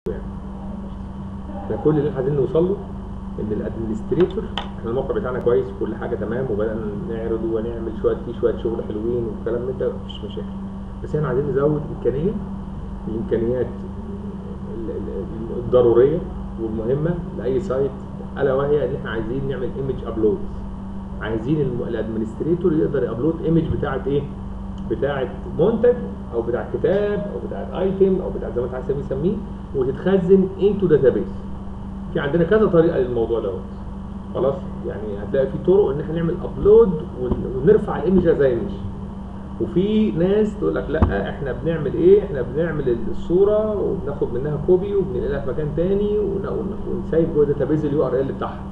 يعني احنا كل اللي احنا عايزين نوصل له ان الادمنستريتور احنا الموقع بتاعنا كويس وكل حاجه تمام وبدانا نعرض ونعمل شويه فيه شويه شغل حلوين والكلام من ده مفيش مشاكل بس احنا عايزين نزود امكانيه الامكانيات ال- ال- الضروريه والمهمه لاي سايت الا وهي ان احنا عايزين نعمل ايمج ابلود عايزين الم- الادمنستريتور يقدر يابلود ايمج بتاعه ايه بتاعه منتج او بتاعه كتاب او بتاعه ايتم او بتاعه زي ما انت عايز تسميه سميه وتتخزن انتو داتابيس في عندنا كذا طريقه للموضوع دوت خلاص يعني هتلاقي في طرق ان احنا نعمل ابلود ونرفع الايمج زي ايمج وفي ناس تقول لك لا احنا بنعمل ايه احنا بنعمل الصوره وبناخد منها كوبي وبننقلها في مكان تاني ون- ون- ونسيب جوه داتابيز اليو ار ال بتاعها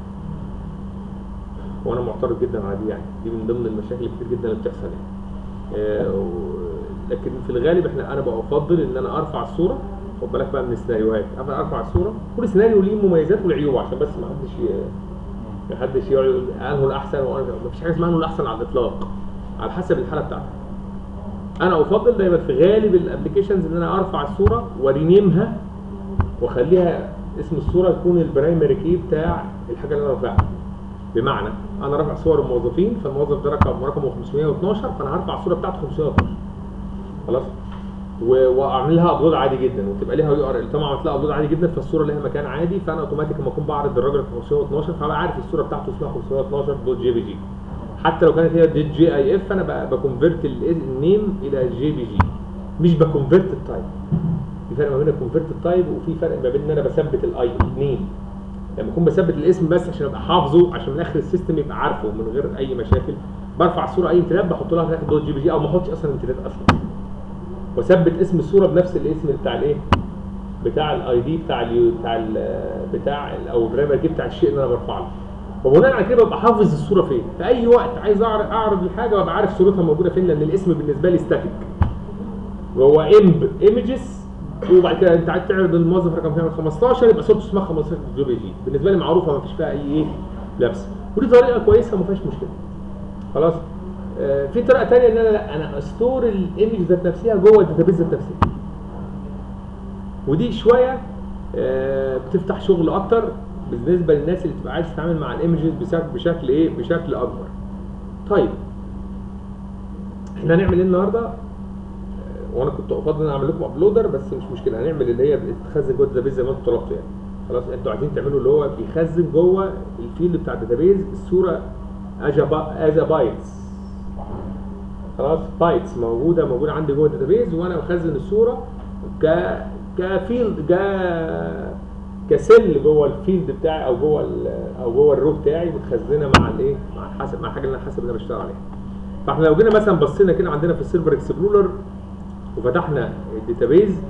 وانا معترض جدا على دي يعني دي من ضمن المشاكل الكتير جدا اللي بتحصل يعني آه، و- لكن في الغالب احنا انا بقى افضل ان انا ارفع الصوره خد بالك بقى من السيناريوهات أنا ارفع الصوره كل سيناريو ليه مميزات والعيوب عشان بس ما حدش ي- ما حدش يقعد يقول انه الاحسن ما فيش حاجه اسمها انه الاحسن على الاطلاق على حسب الحاله بتاعتك انا افضل دايما في غالب الابلكيشنز ان انا ارفع الصوره ورينيمها واخليها اسم الصوره يكون البرايمري كي بتاع الحاجه اللي انا رافعها بمعنى انا رافع صور الموظفين فالموظف ده رقم رقمه 512 فانا هرفع الصوره بتاعته 512 خلاص و- واعمل لها ابلود عادي جدا وتبقى ليها يو ار ال طبعا عملت لها ابلود عادي جدا فالصوره ليها مكان عادي فانا اوتوماتيك لما اكون بعرض الراجل 512 فبقى عارف الصوره بتاعته اسمها 512 دوت جي بي جي حتى لو كانت هي دوت جي اي اف انا ب- بكونفرت ال- النيم الى جي بي جي مش بكونفرت التايب في فرق ما بين الكونفرت التايب وفي فرق ما بين ان انا بثبت الاي النيم لما اكون بثبت الاسم بس عشان ابقى حافظه عشان من اخر السيستم يبقى عارفه من غير اي مشاكل برفع الصوره اي امتداد بحط لها في الاخر دوت جي بي جي او ما احطش اصلا امتداد اصلا واثبت اسم الصوره بنفس الاسم بتاع الايه بتاع الاي دي بتاع ال بتاع ال بتاع ال او البرايمري كي بتاع الشيء اللي انا برفع له وبناء على كده ببقى حافظ الصوره فين في اي وقت عايز اعرض اعرض الحاجه وابقى عارف صورتها موجوده فين لان الاسم بالنسبه لي ستاتيك وهو امب ايمجز وبعد كده انت عايز تعرض الموظف رقم 15 يبقى صورته اسمها 15 جي بي جي بالنسبه لي معروفه ما فيش فيها اي ايه لبس ودي طريقه كويسه ما فيهاش مشكله خلاص آه، في طريقه ثانيه ان انا لا انا استور الايمج ذات نفسها جوه الداتابيز ذات نفسها ودي شويه آه، بتفتح شغل اكتر بالنسبه للناس اللي بتبقى عايز تتعامل مع الايمجز بشكل بشكل ايه بشكل اكبر طيب احنا هنعمل ايه النهارده آه، وانا كنت افضل ان أنا اعمل لكم ابلودر بس مش مشكله هنعمل اللي هي بتخزن جوه الداتابيز زي ما انتم طلبتوا يعني خلاص انتوا عايزين تعملوا اللي هو بيخزن جوه الفيلد بتاع الداتابيز الصوره از بايتس خلاص بايتس موجوده موجوده عندي جوه الداتابيز وانا بخزن الصوره ك كفيلد ك كسل جوه الفيلد بتاعي او جوه ال- او جوه الرو بتاعي متخزنه مع الايه مع حسب مع الحاجه اللي انا حاسب ان انا بشتغل عليها فاحنا لو جينا مثلا بصينا كده عندنا في السيرفر اكسبلورر وفتحنا الداتابيز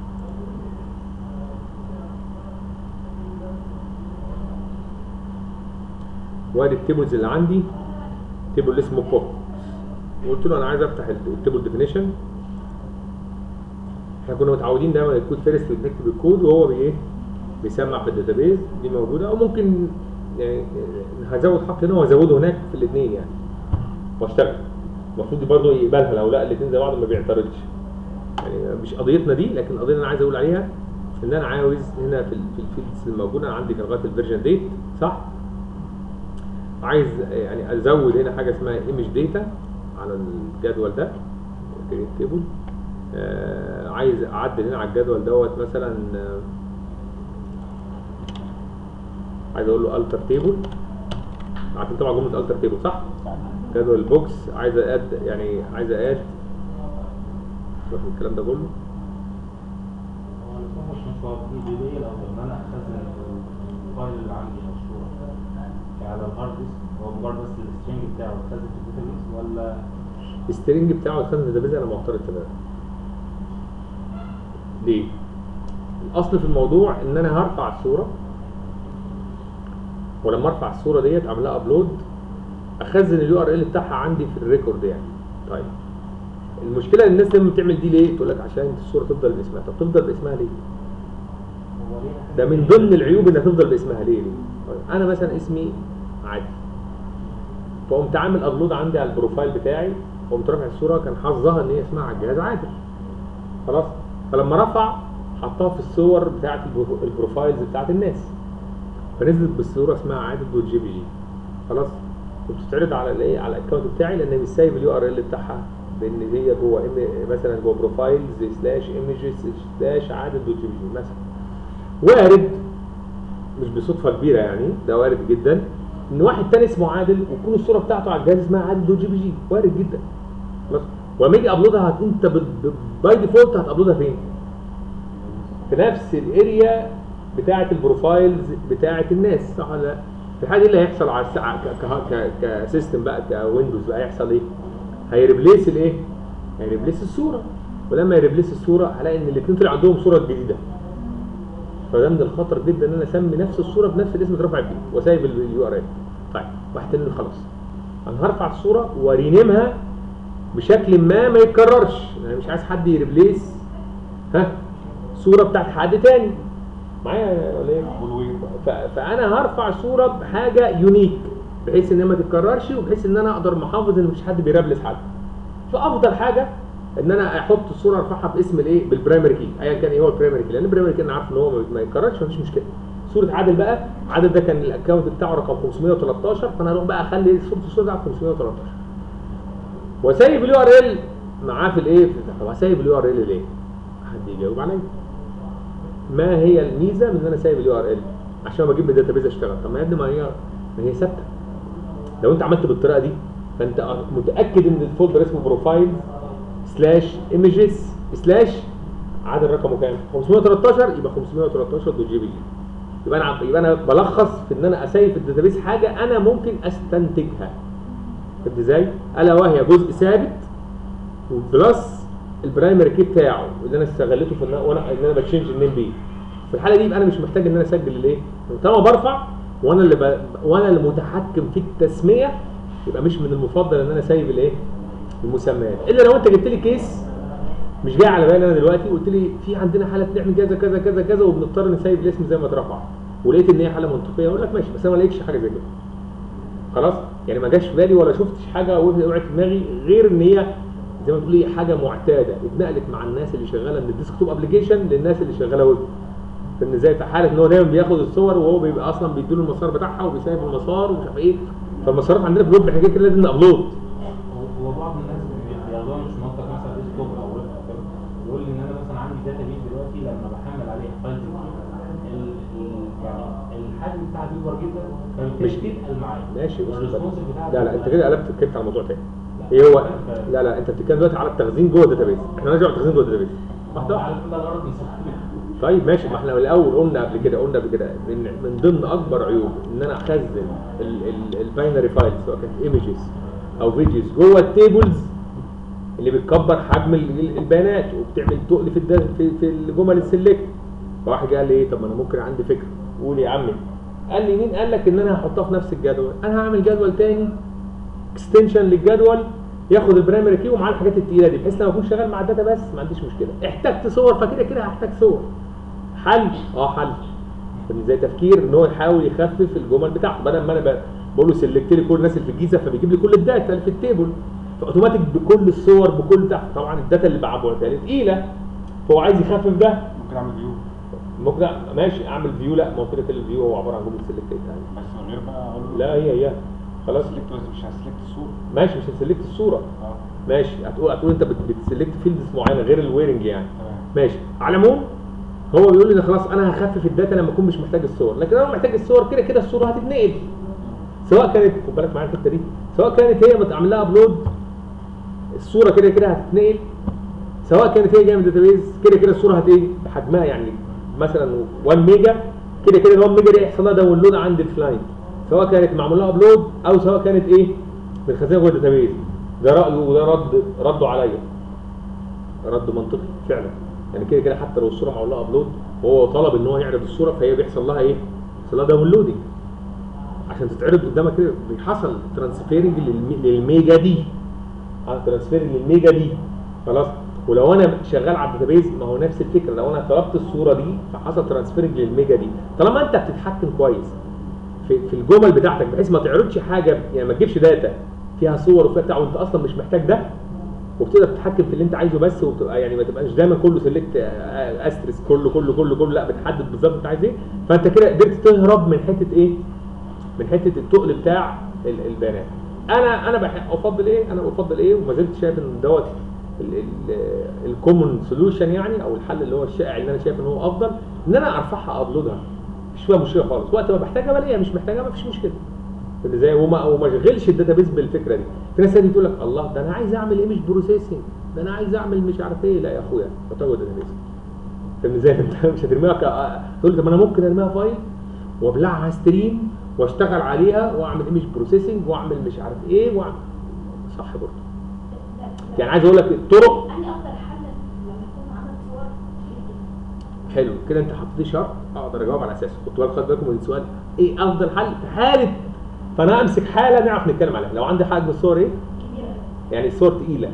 وادي التيبلز اللي عندي تيبل اللي اسمه بوب وقلت له انا عايز افتح التيبل ديفينيشن احنا كنا متعودين دايما الكود فيرست بنكتب الكود وهو بايه بيسمع في الداتابيز دي موجوده او ممكن يعني هزود خط هنا وازوده هناك في الاثنين يعني واشتغل المفروض برضه يقبلها لو لا الاثنين زي بعض ما بيعترضش يعني مش قضيتنا دي لكن القضيه اللي انا عايز اقول عليها ان انا عاوز هنا في ال- في الفيلدز الموجوده انا عندي كان لغايه الفيرجن ديت صح؟ عايز يعني ازود هنا حاجه اسمها ايمج داتا على الجدول ده كريت تيبل آه عايز اعدل هنا على الجدول دوت مثلا آه عايز اقول له التر تيبل عارفين طبعا جمله التر تيبل صح؟ جدول البوكس عايز اد يعني عايز اد شوف الكلام ده كله هو الاثنين مش متوافقين دي ليه لو ان انا اخزن الفايل اللي عندي او الصوره يعني على الهارد ديسك هو مجرد بس السترينج بتاعه اتخزن في الداتابيس ولا السترينج بتاعه اتخزن في الداتابيز انا معترض تماما ليه؟ الاصل في الموضوع ان انا هرفع الصوره ولما ارفع الصوره ديت اعمل لها ابلود اخزن اليو ار ال بتاعها عندي في الريكورد يعني طيب المشكله الناس لما بتعمل دي ليه؟ تقول لك عشان الصوره تفضل باسمها طب تفضل باسمها ليه؟ هو ليه ده من ضمن العيوب انها تفضل باسمها ليه؟ ليه؟ طيب انا مثلا اسمي عادي فقمت عامل ابلود عندي على البروفايل بتاعي قمت رافع الصوره كان حظها ان هي اسمها على الجهاز عادل خلاص فلما رفع حطها في الصور بتاعت البرو- البروفايلز بتاعت الناس فنزلت بالصوره اسمها عادل دوت جي بي جي خلاص وبتتعرض على الايه على الاكونت بتاعي لان مش سايب اليو ار ال بتاعها بان هي جوه إم- مثلا جوه بروفايلز سلاش ايمجز سلاش عادل دوت جي بي جي مثلا وارد مش بصدفه كبيره يعني ده وارد جدا ان واحد تاني اسمه عادل وتكون الصوره بتاعته على الجهاز اسمها عادل دوت جي بي جي وارد جدا خلاص ولما يجي ابلودها هت- انت باي ديفولت هتابلودها فين؟ في نفس الاريا بتاعه البروفايلز بتاعه الناس صح ولا لا؟ في الحاله دي اللي هيحصل على الساعه ك- ك- ك- كسيستم بقى كويندوز بقى هيحصل ايه؟ هيريبليس الايه؟ هيريبليس الصوره ولما يريبليس الصوره هلاقي ان الاثنين طلع عندهم صوره جديده فده من الخطر جدا ان انا اسمي نفس الصوره بنفس الاسم اللي اترفعت بيه وسايب اليو ار ال طيب واحد تاني يقول خلاص انا هرفع الصوره ورينيمها بشكل ما ما يتكررش انا مش عايز حد يريبليس ها صوره بتاعت حد تاني معايا ولا ايه؟ ف- فانا هرفع صوره بحاجه يونيك بحيث ان هي ما تتكررش وبحيث ان انا اقدر محافظ ان مفيش حد بيرابلس حد فافضل حاجه ان انا احط الصوره ارفعها باسم الايه بالبرايمري كي ايا كان ايه هو البرايمري كي لان البرايمري كي انا عارف ان هو ما- ما يتكررش مفيش مشكله صوره عادل بقى عادل ده كان الاكونت بتاعه رقم 513 فانا هروح بقى اخلي صوره الصوره بتاعته 513 وسايب اليو ار ال معاه في الايه طب هسيب اليو ار ال ليه؟ حد يجاوب عليا ما هي الميزه من ان انا سايب اليو ار ال عشان بجيب الداتابيز اشتغل طب ما يا ابني ما هي ما هي ثابته لو انت عملت بالطريقه دي فانت متاكد ان الفولدر اسمه بروفايل سلاش ايمجز سلاش عدد رقمه كام 513 يبقى 513 دوت جي بي جي يبقى انا يبقى انا بلخص في ان انا اسيب في الداتابيز حاجه انا ممكن استنتجها فهمت ازاي؟ الا وهي جزء ثابت وبلس البرايمري كي بتاعه اللي انا استغلته في ان أنا- وانا ان انا بتشينج النيم بيه في الحاله دي يبقى انا مش محتاج ان انا اسجل الايه؟ طالما برفع وانا اللي ب... وانا المتحكم في التسميه يبقى مش من المفضل ان انا سايب الايه؟ المسميات الا لو انت جبت لي كيس مش جاي على بالي انا دلوقتي وقلت لي في عندنا حاله بنعمل كذا كذا كذا كذا وبنضطر نسيب الاسم زي ما اترفع ولقيت ان هي حاله منطقيه اقول لك ماشي بس انا ما لقيتش حاجه زي كده خلاص يعني ما جاش في بالي ولا شفتش حاجه وقعت في دماغي غير ان هي زي ما تقول ايه حاجه معتاده اتنقلت مع الناس اللي شغاله من الديسك توب ابلكيشن للناس اللي شغاله ويب فان ازاي في حاله ان هو دايما بياخد الصور وهو بيبقى اصلا بيديله المسار بتاعها وبيسيب المسار ومش عارف ايه فالمسارات عندنا في الويب احنا كده كده لازم نابلود هو هو بعض الناس بي- بياخدوها مش منطق مثلا ديسكتوب او ويب او كده يقول لي ان انا مثلا عندي داتا بيز دلوقتي لما بحمل عليه فايل ال ال- يعني الحجم بتاعها بيكبر جدا فبالتالي مش- بتتقل معايا ماشي بص الريسبونس بتاعها لا لا انت بيبقى- كده قلبت اتكلمت على موضوع تاني لا. ايه هو لا لا انت بتتكلم دلوقتي على التخزين جوه الداتابيز احنا نرجع للتخزين جوه الداتابيز واحده واحده على كده الغرض من صفحة. طيب ماشي ما احنا من الاول قلنا قبل كده قلنا قبل كده من من ضمن اكبر عيوب ان انا اخزن الباينري فايلز سواء كانت ايمجز او فيديوز جوه التيبلز اللي بتكبر حجم ال- ال- البيانات وبتعمل تقل في الدا- في في الجمل السلكت فواحد قال لي ايه طب ما انا ممكن عندي فكره قول يا عمي قال لي مين قال لك ان انا هحطها في نفس الجدول انا هعمل جدول تاني اكستنشن للجدول ياخد البرايمري كي ومعاه الحاجات التقيله دي بحيث لما اكون شغال مع الداتا بس ما عنديش مشكله احتجت صور فكده كده هحتاج صور حل اه حل يعني زي تفكير ان هو يحاول يخفف الجمل بتاعته بدل ما انا ب- بقول له سلكت لي كل الناس اللي في الجيزه فبيجيب لي كل الداتا اللي في التيبل فاوتوماتيك بكل الصور بكل بتاع طبعا الداتا اللي بعبعتها لي تقيله فهو عايز يخفف ده ممكن اعمل فيو ممكن أ- ماشي اعمل فيو لا ما هو كده كده الفيو هو عباره عن جمله سلكت يعني بس من غير بقى اقول له لا هي هي خلاص سلكت بس مش هسلكت الصوره ماشي مش هتسلكت الصوره اه ماشي هتقول هتقول انت بت- بتسلكت فيلدز معينه غير الويرنج يعني تمام ماشي على العموم هو بيقول لي ده خلاص انا هخفف الداتا لما اكون مش محتاج الصور لكن انا محتاج الصور كده كده الصوره هتتنقل سواء كانت خد بالك معايا الحته دي سواء كانت هي متعمل لها ابلود الصوره كده كده هتتنقل سواء كانت هي جايه من الداتابيز كده كده الصوره هت ايه بحجمها يعني مثلا 1 ميجا كده كده ال 1 ميجا دي هيحصل لها داونلود عند الكلاينت سواء كانت معمول لها ابلود او سواء كانت ايه متخزنه جوه الداتابيز ده رايه وده رد رده عليا رد منطقي فعلا يعني كده كده حتى لو الصوره معمول لها ابلود وهو طلب ان هو يعرض الصوره فهي بيحصل لها ايه؟ بيحصل لها داونلودنج عشان تتعرض قدامك كده بيحصل ترانسفيرنج للميجا دي ترانسفيرنج للميجا دي خلاص ولو انا شغال على الداتابيز ما هو نفس الفكره لو انا طلبت الصوره دي فحصل ترانسفيرنج للميجا دي طالما انت بتتحكم كويس في, في الجمل بتاعتك بحيث ما تعرضش حاجه يعني ما تجيبش داتا فيها صور وفيها بتاع وانت اصلا مش محتاج ده وبتقدر تتحكم في اللي انت عايزه بس وبتبقى يعني ما تبقاش دايما كله سيلكت استرس كله كله كله كله لا بتحدد بالظبط انت عايز ايه فانت كده قدرت تهرب من حته ايه من حته التقل بتاع ال- البيانات انا انا بح- افضل ايه انا بفضل ايه وما زلت شايف ان دوت الكومن سوليوشن يعني او الحل اللي هو الشائع اللي انا شايف ان هو افضل ان انا ارفعها ابلودها مش فيها مشكله خالص وقت ما بحتاجها بلاقيها مش محتاجها ما فيش مشكله فاهم ازاي وما وما اشغلش الداتابيز بالفكره دي في ناس تانية تقول لك الله ده انا عايز اعمل ايمج بروسيسنج ده انا عايز اعمل مش عارف ايه لا يا اخويا حطها جوه الداتابيز فاهم ازاي انت مش هترميها ك... تقول لي طب انا ممكن ارميها فايل وابلعها ستريم واشتغل عليها واعمل ايمج بروسيسنج واعمل مش عارف ايه واعمل صح برضه يعني عايز اقول لك الطرق أنهي أفضل حل لما يكون عندك صور حلو كده انت حطيت لي شرط اقدر اجاوب على اساسه كنت بالك خد بالكم من السؤال ايه افضل حل في حاله فانا امسك حاله نعرف نتكلم عليها لو عندي حجم الصور ايه كبيرة يعني الصور تقيله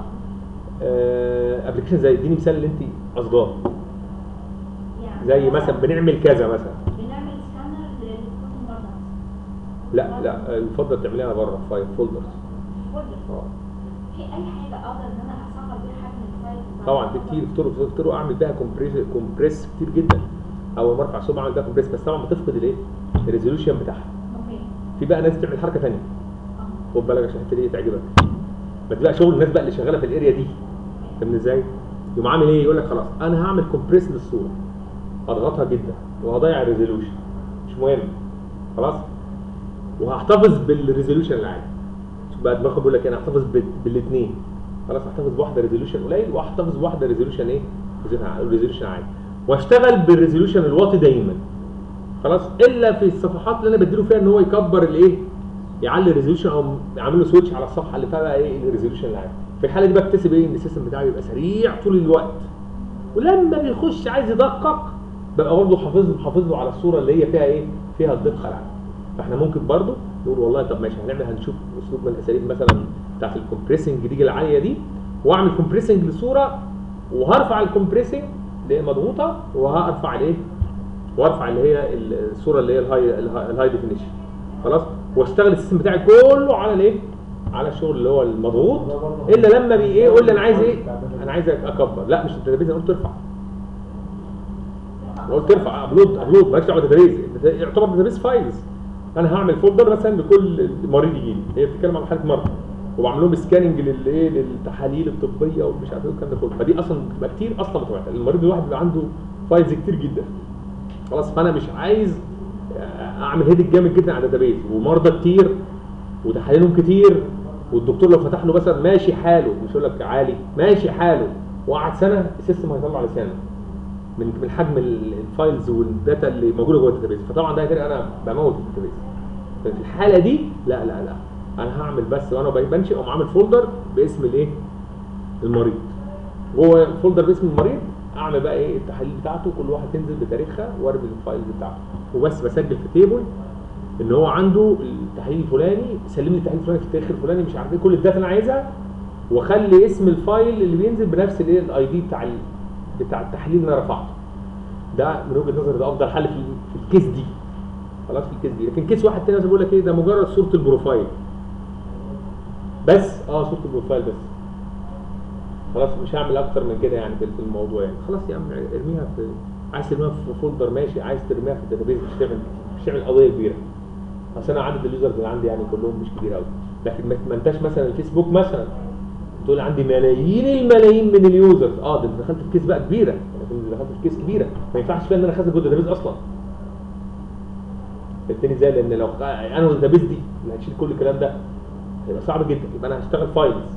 اه ابلكيشن زي اديني مثال اللي انت قصداه يعني زي مثلا بنعمل كذا مثلا بنعمل سكانر للكود مرة لا لا يفضل تعمليها بره فايل فولدرز فولدر اه في أي حاجة أقدر إن أنا أصغر بيها حجم الفايل طبعا في كتير في طرق في طرق اعمل بيها كومبريس كومبريس كتير جدا اول ما ارفع صوب اعمل بيها كومبريس بس طبعا بتفقد الايه الريزولوشن بتاعها أوكي في بقى ناس بتعمل حركه ثانيه اه خد بالك عشان الحته دي تعجبك ما تبقى شغل الناس بقى اللي شغاله في الاريا دي فاهمني ازاي؟ يقوم عامل ايه؟ يقول لك خلاص انا هعمل كومبريس للصوره اضغطها جدا وهضيع الريزولوشن مش مهم خلاص وهحتفظ بالريزولوشن العالي شوف بقى دماغه بيقول لك انا هحتفظ بالاثنين خلاص هحتفظ بواحده ريزولوشن قليل واحتفظ بواحده ريزولوشن ايه؟ ريزولوشن عالي واشتغل بالريزولوشن الواطي دايما خلاص الا في الصفحات اللي انا بديله فيها ان هو يكبر الايه يعلي الريزولوشن او يعمل له سويتش على الصفحه اللي فيها بقى ايه الريزولوشن اللي عالي في الحاله دي بكتسب ايه ان السيستم بتاعي يبقى سريع طول الوقت ولما بيخش عايز يدقق ببقى برضه حافظ حافظ له على الصوره اللي هي فيها ايه فيها الدقه العاليه فاحنا ممكن برضه نقول والله طب ماشي هنعمل هنشوف اسلوب من الاساليب مثلا بتاعت الكومبريسنج دي العاليه دي واعمل كومبريسنج لصوره وهرفع الكومبريسنج اللي هي مضغوطه وهرفع الايه وارفع اللي هي الصوره اللي هي الهاي الهاي ديفينيشن خلاص واشتغل السيستم بتاعي كله على الايه على الشغل اللي هو المضغوط الا لما بي ايه يقول لي انا عايز ايه انا عايز اكبر لا مش الداتابيز انا قلت ارفع انا قلت ارفع ابلود ابلود مالكش دعوه داتابيز يعتبر داتابيز فايلز انا هعمل فولدر مثلا لكل مريض يجي لي هي بتتكلم عن حاله مرض وبعمل لهم سكاننج للايه للتحاليل الطبيه ومش عارف ايه والكلام ده كله فدي اصلا بتبقى كتير اصلا بتبقى المريض الواحد بيبقى عنده فايلز كتير جدا خلاص فانا مش عايز اعمل هيدك جامد جدا على الداتابيز ومرضى كتير وتحاليلهم كتير والدكتور لو فتح له مثلا ماشي حاله مش يقول لك عالي ماشي حاله وقعد سنه السيستم هيطلع لسانه من من حجم ال- الفايلز والداتا اللي موجوده جوه الداتابيز فطبعا ده كده انا بموت الداتابيز ففي الحاله دي لا لا لا انا هعمل بس وانا بنشئ اقوم عامل فولدر باسم الايه المريض جوه الفولدر باسم المريض اعمل بقى ايه التحاليل بتاعته كل واحد تنزل بتاريخها وارمي الفايلز بتاعته وبس بسجل في تيبل ان هو عنده التحليل الفلاني سلم لي التحليل الفلاني في التاريخ الفلاني مش عارف ايه كل الداتا اللي انا عايزها واخلي اسم الفايل اللي بينزل بنفس الايه الاي دي بتاع ال- بتاع التحليل اللي انا رفعته ده من وجهه نظري ده افضل حل في في الكيس دي خلاص في الكيس دي لكن كيس واحد تاني مثلا بيقول لك ايه ده مجرد صوره البروفايل بس اه صوره البروفايل بس خلاص مش هعمل اكتر من كده يعني في في الموضوع يعني خلاص يا عم ارميها في عايز ترميها في فولدر ماشي عايز ترميها في الداتابيز مش تعمل مش تعمل قضيه كبيره اصل انا عدد اليوزرز اللي عندي يعني كلهم مش كبير قوي لكن ما ما انتش مثلا الفيسبوك مثلا تقول عندي ملايين الملايين من اليوزرز اه ده انت دخلت في كيس بقى كبيره لكن دخلت في كيس كبيره ما ينفعش فيها ان انا اخزن جوه الداتابيز اصلا فهمتني ازاي لان لو انا الداتابيز دي اللي هتشيل كل الكلام ده هيبقى صعب جدا يبقى انا هشتغل فايلز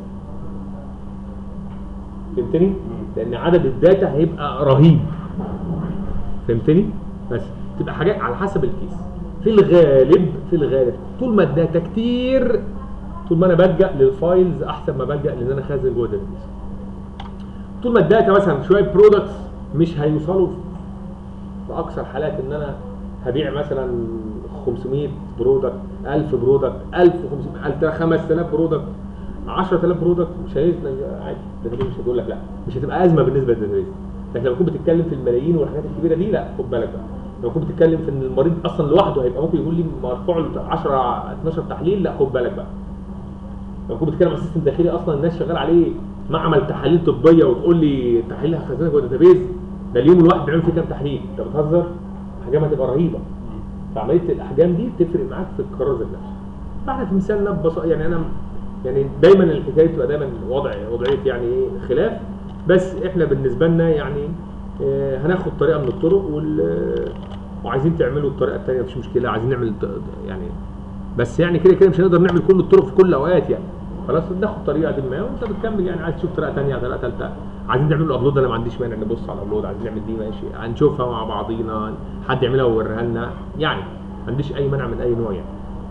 فهمتني؟ لان عدد الداتا هيبقى رهيب فهمتني؟ بس تبقى حاجات على حسب الكيس في الغالب في الغالب طول ما الداتا كتير طول ما انا بلجا للفايلز احسن ما بلجا لان انا اخزن جوه الداتابيز طول ما الداتا مثلا شويه برودكتس مش هيوصلوا في اقصى الحالات ان انا هبيع مثلا 500 برودكت 1000 برودكت 1500 5000 برودكت 10000 برودكت مش هيز عادي الداتابيز مش هتقول لك لا مش هتبقى ازمه بالنسبه للداتابيز لكن لما كنت بتتكلم في الملايين والحاجات الكبيره دي لا خد بالك بقى لو كنت بتتكلم في ان المريض اصلا لوحده هيبقى ممكن يقول لي مرفوع له 10 12 تحليل لا خد بالك بقى لو كنت بتتكلم عن سيستم داخلي اصلا الناس شغال عليه معمل تحاليل طبيه وتقول لي تحاليل هخزنها جوه داتابيز ده اليوم الواحد بيعمل فيه كام تحليل انت بتهزر احجام هتبقى رهيبه فعمليه الاحجام دي تفرق معاك في القرار ذات نفسه فاحنا في مثالنا ببساطه يعني انا يعني دايما الحكايه بتبقى دايما وضع وضعيه يعني ايه خلاف بس احنا بالنسبه لنا يعني آه، هناخد طريقه من الطرق وال وعايزين تعملوا الطريقه الثانيه مفيش مشكله عايزين نعمل ط- يعني بس يعني كده كده مش هنقدر نعمل كل الطرق في كل الاوقات يعني خلاص ناخد طريقه دي ما وانت بتكمل يعني عايز تشوف طريقه ثانيه طريقه ثالثه عايزين نعمل ابلود انا ما عنديش مانع نبص على الابلود عايزين نعمل دي ماشي هنشوفها مع بعضينا حد يعملها ويوريها لنا يعني ما عنديش اي مانع من اي نوع يعني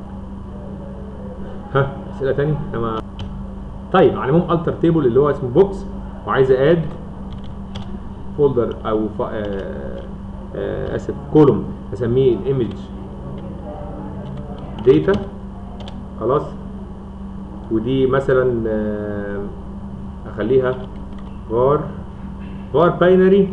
ها اسئله ثانيه انا طيب على العموم التر تيبل اللي هو اسمه بوكس وعايز اد فولدر او ف... آه... آه... اسف كولوم اسميه الايمج داتا خلاص ودي مثلا آه، اخليها var var باينري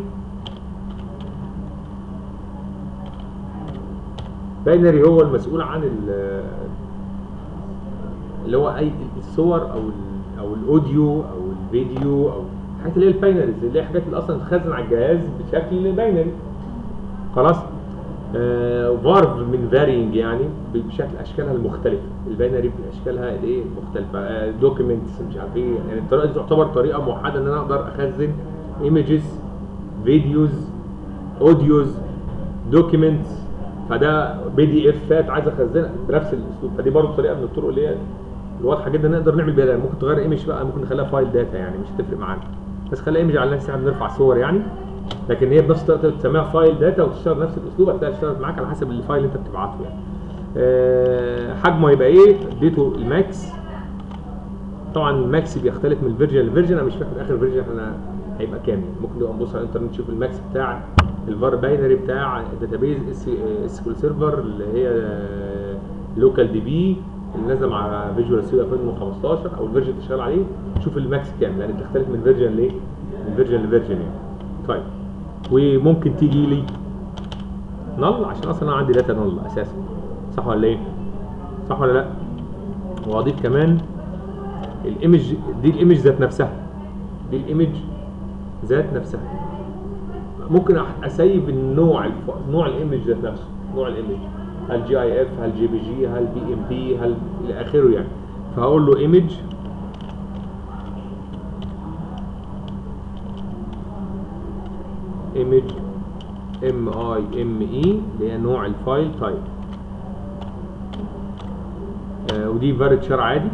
باينري هو المسؤول عن ال- اللي هو اي الصور او ال- او الاوديو او الفيديو او الحاجات اللي هي الباينريز اللي هي حاجات اللي اصلا تتخزن على الجهاز بشكل باينري خلاص فارف من فارينج يعني بشكل اشكالها المختلفه الباينري باشكالها الايه مختلفه دوكيومنتس مش عارف ايه يعني الطريقه دي تعتبر طريقه موحده ان انا اقدر اخزن ايمجز فيديوز اوديوز دوكيومنتس فده بي دي افات عايز اخزنها بنفس الاسلوب فدي برضه طريقه من الطرق اللي هي الواضحه جدا نقدر نعمل بيها ممكن تغير ايمج بقى ممكن نخليها فايل داتا يعني مش هتفرق معانا بس خليها ايمج على نفس احنا بنرفع صور يعني لكن هي بنفس الطريقه تسميها فايل داتا وتشتغل نفس الاسلوب هتلاقيها اشتغلت معاك على حسب الفايل اللي انت بتبعته يعني أه حجمه هيبقى ايه اديته الماكس طبعا الماكس بيختلف من الفيرجن للفيرجن انا مش فاكر اخر فيرجن احنا هيبقى كام يعني ممكن نبقى نبص على الانترنت نشوف الماكس بتاع الفار باينري بتاع الداتابيز اس كيو سيرفر اللي هي لوكال دي بي اللي نازله مع فيجوال ستوديو 2015 او الفيرجن اللي شغال عليه شوف الماكس كام لان بتختلف من فيرجن لايه؟ من فيرجن لفيرجن يعني طيب وممكن تيجي لي نل عشان اصلا انا عندي داتا نل اساسا صح ولا ايه؟ صح ولا لا؟ واضيف كمان الايمج دي الايمج ذات نفسها دي الايمج ذات نفسها ممكن أح- اسيب النوع الف... نوع الايمج ذات نفسه نوع الايمج هل جي اي اف هل جي بي جي هل بي ام بي هل الى اخره يعني فهقول له ايمج ايمج ام اي ام اي اللي هي نوع الفايل تايب آه ودي فارتشر عادي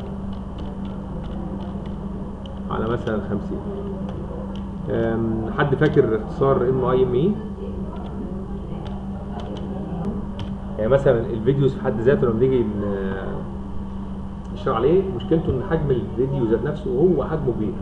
على مثلا 50 آم، حد فاكر اختصار ام اي ام اي يعني مثلا الفيديوز في حد ذاته لما نيجي ن- نشتغل عليه مشكلته ان حجم الفيديو ذات نفسه هو حجمه كبير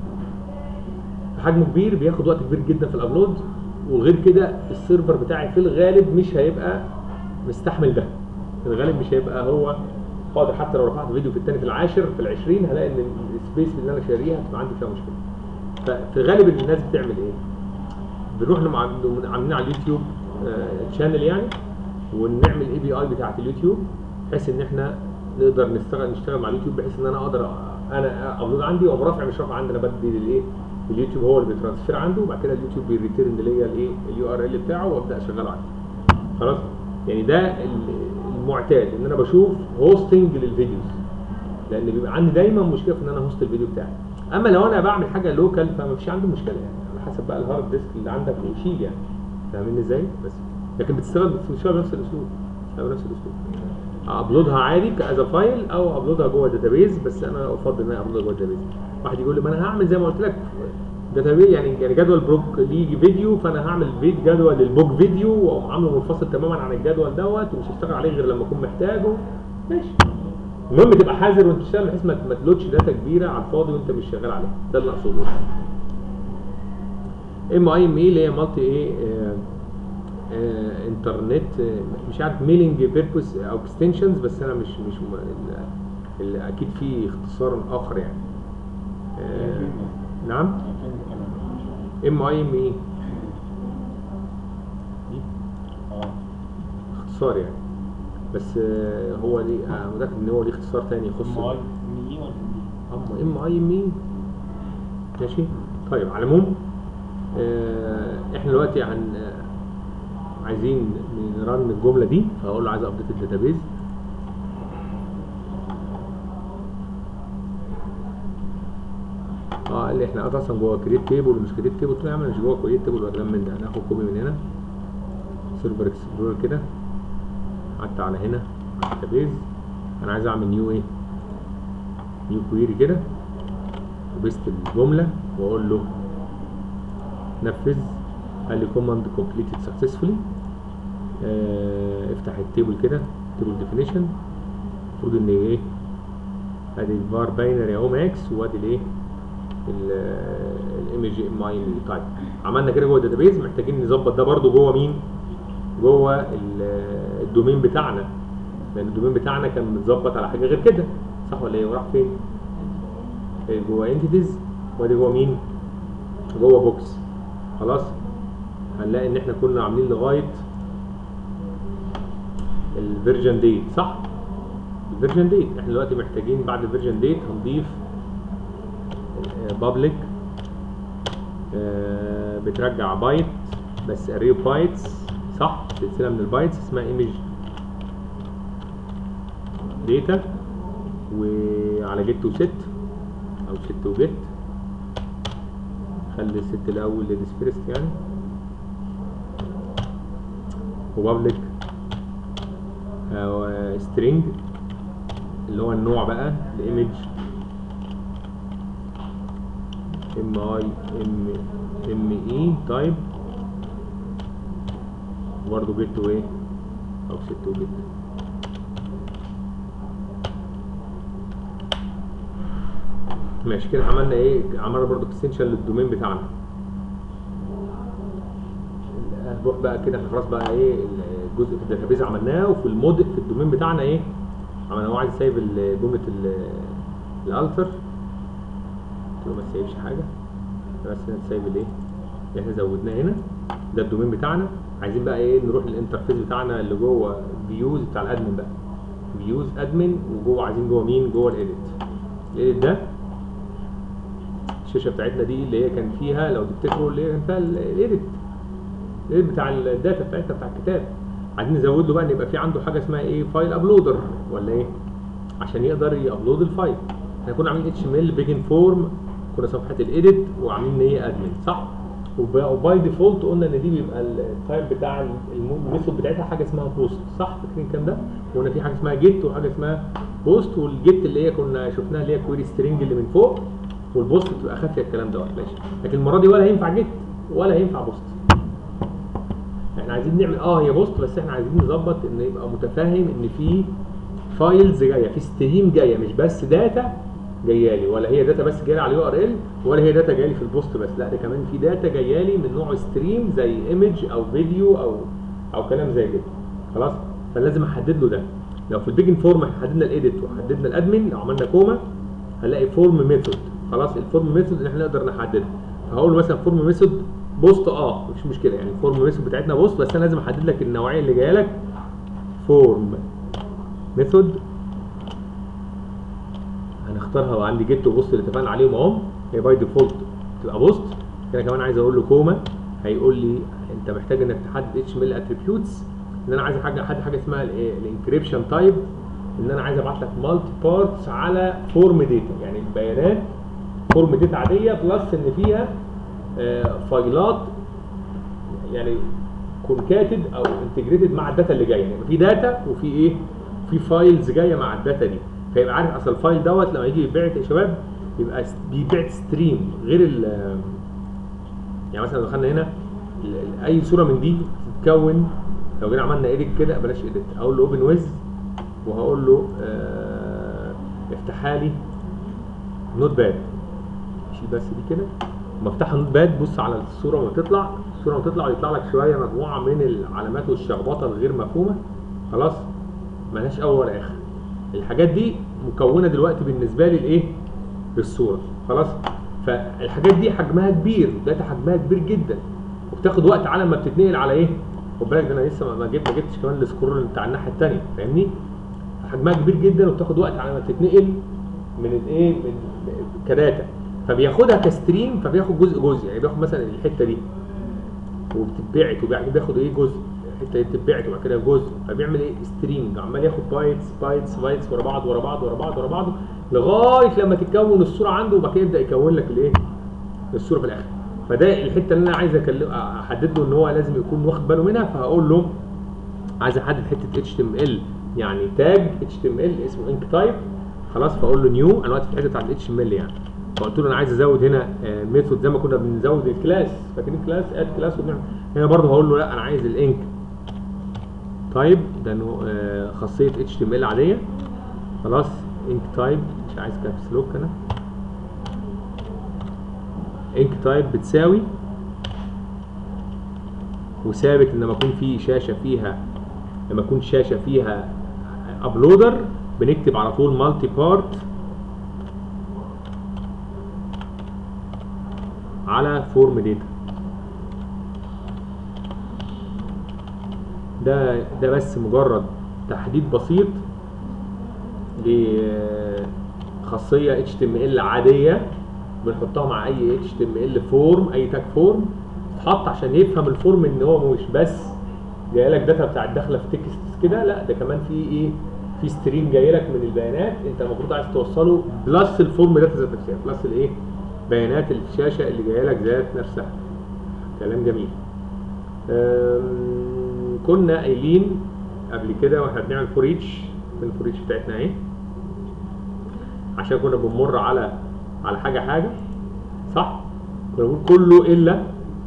حجمه كبير بياخد وقت كبير جدا في الابلود وغير كده السيرفر بتاعي في الغالب مش هيبقى مستحمل ده في الغالب مش هيبقى هو قادر حتى لو رفعت فيديو في الثاني في العاشر في العشرين هلاقي ان السبيس اللي انا شاريها هتبقى عندي فيها مشكله ففي غالب الناس بتعمل ايه؟ بنروح نم- عاملين على اليوتيوب تشانل يعني ونعمل اي بي اي بتاعت اليوتيوب بحيث ان احنا نقدر نشتغل نشتغل مع اليوتيوب بحيث ان انا اقدر أ- انا ابلود عندي وأقوم رافع مش رافع عندي انا بدي للايه اليوتيوب هو اللي بيترانسفير عنده وبعد كده اليوتيوب بيريتيرن ليا الايه اليو ار ال بتاعه وابدا اشغله عندي خلاص يعني ده ال- المعتاد ان انا بشوف هوستنج للفيديوز لان بيبقى عندي دايما مشكله في ان انا هوست الفيديو بتاعي اما لو انا بعمل حاجه لوكال فما فيش عندي مشكله يعني على حسب بقى الهارد ديسك اللي عندك ويشيل يعني فاهمين ازاي بس لكن بتشتغل بتشتغل بنفس الاسلوب بتشتغل بنفس الاسلوب ابلودها عادي كاز فايل او ابلودها جوه داتابيز بس انا افضل ان انا ابلودها جوه داتابيز واحد يقول لي ما انا هعمل زي ما قلت لك داتابيز يعني يعني جدول بروك ليه فيديو فانا هعمل فيد جدول للبوك فيديو واقوم عامله منفصل تماما عن الجدول دوت ومش هشتغل عليه غير لما اكون محتاجه ماشي المهم تبقى حذر وانت بتشتغل بحيث ما ما تلودش داتا كبيره على الفاضي وانت مش شغال عليها ده اللي اقصده ام اي ام اي اللي هي مالتي ايه آه، آه، انترنت آه، مش عارف ميلينج بيربوس او اكستنشنز بس انا مش مش م- ال- ال- اكيد في اختصار اخر يعني آه، نعم ام اي ام اي اه اختصار يعني بس آه، هو ليه انا متاكد ان هو ليه اختصار تاني يخص ام اي مي ولا مي؟ ام ام اي ام اي ماشي طيب على العموم آه، احنا دلوقتي عن آه، عايزين نرن الجمله دي فاقول له عايز ابديت الداتابيز اه قال لي احنا قاعد اصلا جوه كريت تيبل ومش كريت تيبل قلت له يا عم أنا مش جوه كريت تيبل ولا كلام من ده هناخد كوبي من هنا سيرفر اكسبلورر كده قعدت على هنا على الداتابيز انا عايز اعمل نيو ايه نيو كويري كده وبست الجمله واقول له نفذ قال لي كوماند كومبليتد سكسسفولي افتح التيبل كده تيبل ديفينيشن المفروض ان ايه ادي الفار باينري اهو ماكس وادي الايه الايمج ام اي تايب عملنا كده جوه الداتابيز محتاجين نظبط ده برده جوه مين جوه ال- الدومين بتاعنا لان الدومين بتاعنا كان متظبط على حاجه غير كده صح ولا ايه وراح فين إيه جوه انتيتيز وادي جوه مين جوه بوكس خلاص هنلاقي ان احنا كنا عاملين لغايه الفيرجن ديت صح الفيرجن ديت احنا دلوقتي محتاجين بعد الفيرجن ديت هنضيف بابليك بترجع بايت بس اري بايتس صح سلسله من البايتس اسمها ايمج داتا وعلى جيت وست او ست وجيت خلي الست الاول ليديز فيرست يعني وبابليك سترينج اللي هو النوع بقى الايمج ام اي ام ام اي تايب برضه جيت وايه او ست وجيت ماشي كده عملنا ايه عملنا برضه اكستنشن للدومين بتاعنا هنروح بقى كده احنا خلاص بقى ايه الجزء في الداتابيز عملناه وفي المود في الدومين بتاعنا ايه عملنا هو عايز يسيب ال- جمله ال- الالتر قلت له ما تسيبش حاجه بس هنا تسيب الايه اللي احنا زودناه هنا ده الدومين بتاعنا عايزين بقى ايه نروح للانترفيس بتاعنا اللي جوه فيوز بتاع الادمن بقى فيوز ادمن وجوه عايزين جوه مين جوه الايديت الايديت ده الشاشه بتاعتنا دي اللي هي كان فيها لو تفتكروا اللي هي كان فيها الايديت الايديت بتاع الداتا بتاعتنا بتاع الكتاب عايزين نزود له بقى ان يبقى في عنده حاجه اسمها ايه فايل ابلودر ولا ايه عشان يقدر يابلود الفايل احنا كنا عاملين اتش ام ال بيجن فورم كنا صفحه الايديت وعاملين ان هي ادمن صح وب- وباي ديفولت قلنا ان دي بيبقى التايب بتاع الم- الميثود بتاعتها حاجه اسمها بوست صح فاكرين الكلام ده وقلنا في حاجه اسمها جيت وحاجه اسمها بوست والجيت اللي هي كنا شفناها اللي هي كويري سترينج اللي من فوق والبوست بتبقى خافيه الكلام دوت ماشي لكن المره دي ولا هينفع جيت ولا هينفع بوست احنا عايزين نعمل اه هي بوست بس احنا عايزين نظبط ان يبقى متفاهم ان في فايلز جايه في ستريم جايه مش بس داتا جايه لي ولا هي داتا بس جايه لي على اليو ار ال ولا هي داتا جايه لي في البوست بس لا ده كمان في داتا جايه لي من نوع ستريم زي ايمج او فيديو او او كلام زي كده خلاص فلازم احدد له ده لو في البيجن فورم احنا حددنا الايديت وحددنا الادمن لو عملنا كوما هنلاقي فورم ميثود خلاص الفورم ميثود اللي احنا نقدر نحددها فهقول له مثلا فورم ميثود بوست اه مش مشكله يعني الفورم ميثود بتاعتنا بوست بس انا لازم احدد لك النوعيه اللي جايه لك فورم ميثود هنختارها وعندي جيت وبوست اللي اتفقنا عليهم اهم هي باي ديفولت تبقى بوست كده كمان عايز اقول له كوما هيقول لي انت محتاج انك تحدد اتش ام ال اتريبيوتس ان انا عايز حاجه احدد حاجه اسمها الانكريبشن تايب ان انا عايز ابعت لك مالتي بارتس على فورم داتا يعني بيانات فورم داتا عاديه بلس ان فيها آه، فايلات يعني كونكاتد او انتجريتد مع الداتا اللي جايه يعني في داتا وفي ايه في فايلز جايه مع الداتا دي فيبقى عارف اصل الفايل دوت لما يجي يتبعت يا شباب يبقى س- بيتبعت ستريم غير ال يعني مثلا لو دخلنا هنا ال- ال- اي صوره من دي تتكون لو جينا عملنا ايديت كده بلاش ايديت اقول له اوبن ويز وهقول له آه افتحها لي نوت باد شيل بس دي كده لما افتحها نوت باد بص على الصوره وما تطلع الصوره وما تطلع يطلع لك شويه مجموعه من العلامات والشخبطه الغير مفهومه خلاص ملهاش اول ولا اخر الحاجات دي مكونه دلوقتي بالنسبه لي الايه للصوره خلاص فالحاجات دي حجمها كبير داتا حجمها كبير جدا وبتاخد وقت على ما بتتنقل على ايه خد بالك ده انا لسه ما- ما جبت ما جبتش كمان السكرول بتاع الناحيه الثانيه فاهمني حجمها كبير جدا وبتاخد وقت على ما تتنقل من الايه من كداتا فبياخدها كستريم فبياخد جزء جزء يعني بياخد مثلا الحته دي وبتتبعت وبعدين بياخد ايه جزء الحته دي بتتبعت وبعد كده جزء فبيعمل ايه سترينج عمال ياخد بايتس بايتس بايتس ورا بعض ورا بعض ورا بعض ورا بعض لغايه لما تتكون الصوره عنده وبعد كده يبدا يكون لك الايه الصوره في الاخر فده الحته اللي انا عايز أكلم احدد له ان هو لازم يكون واخد باله منها فهقول له عايز احدد حته اتش تي ام ال يعني تاج اتش تي ام ال اسمه انك تايب خلاص فاقول له نيو انا دلوقتي في الحته بتاعت الاتش ام ال يعني فقلت له انا عايز ازود هنا ميثود زي ما كنا بنزود الكلاس فاكرين الكلاس اد كلاس وبنعمل هنا برضه هقول له لا انا عايز الانك تايب ده انه آه، خاصيه اتش تي ام ال عاديه خلاص انك تايب مش عايز كابس لوك انا انك تايب بتساوي وثابت ان لما يكون في شاشه فيها لما يكون شاشه فيها ابلودر بنكتب على طول مالتي بارت على فورم داتا ده ده بس مجرد تحديد بسيط لخاصيه HTML عاديه بنحطها مع اي HTML فورم اي تاج فورم تتحط عشان يفهم الفورم ان هو مش بس جاي لك داتا بتاعت داخله في تكست كده لا ده كمان في ايه في ستريم جاي لك من البيانات انت المفروض عايز توصله بلس الفورم داتا ذات نفسها بلس الايه بيانات الشاشه اللي جايه لك ذات نفسها كلام جميل أم، كنا قايلين قبل كده واحنا بنعمل فور ايتش الفور ايتش بتاعتنا اهي عشان كنا بنمر على على حاجه حاجه صح كنا بنقول كله الا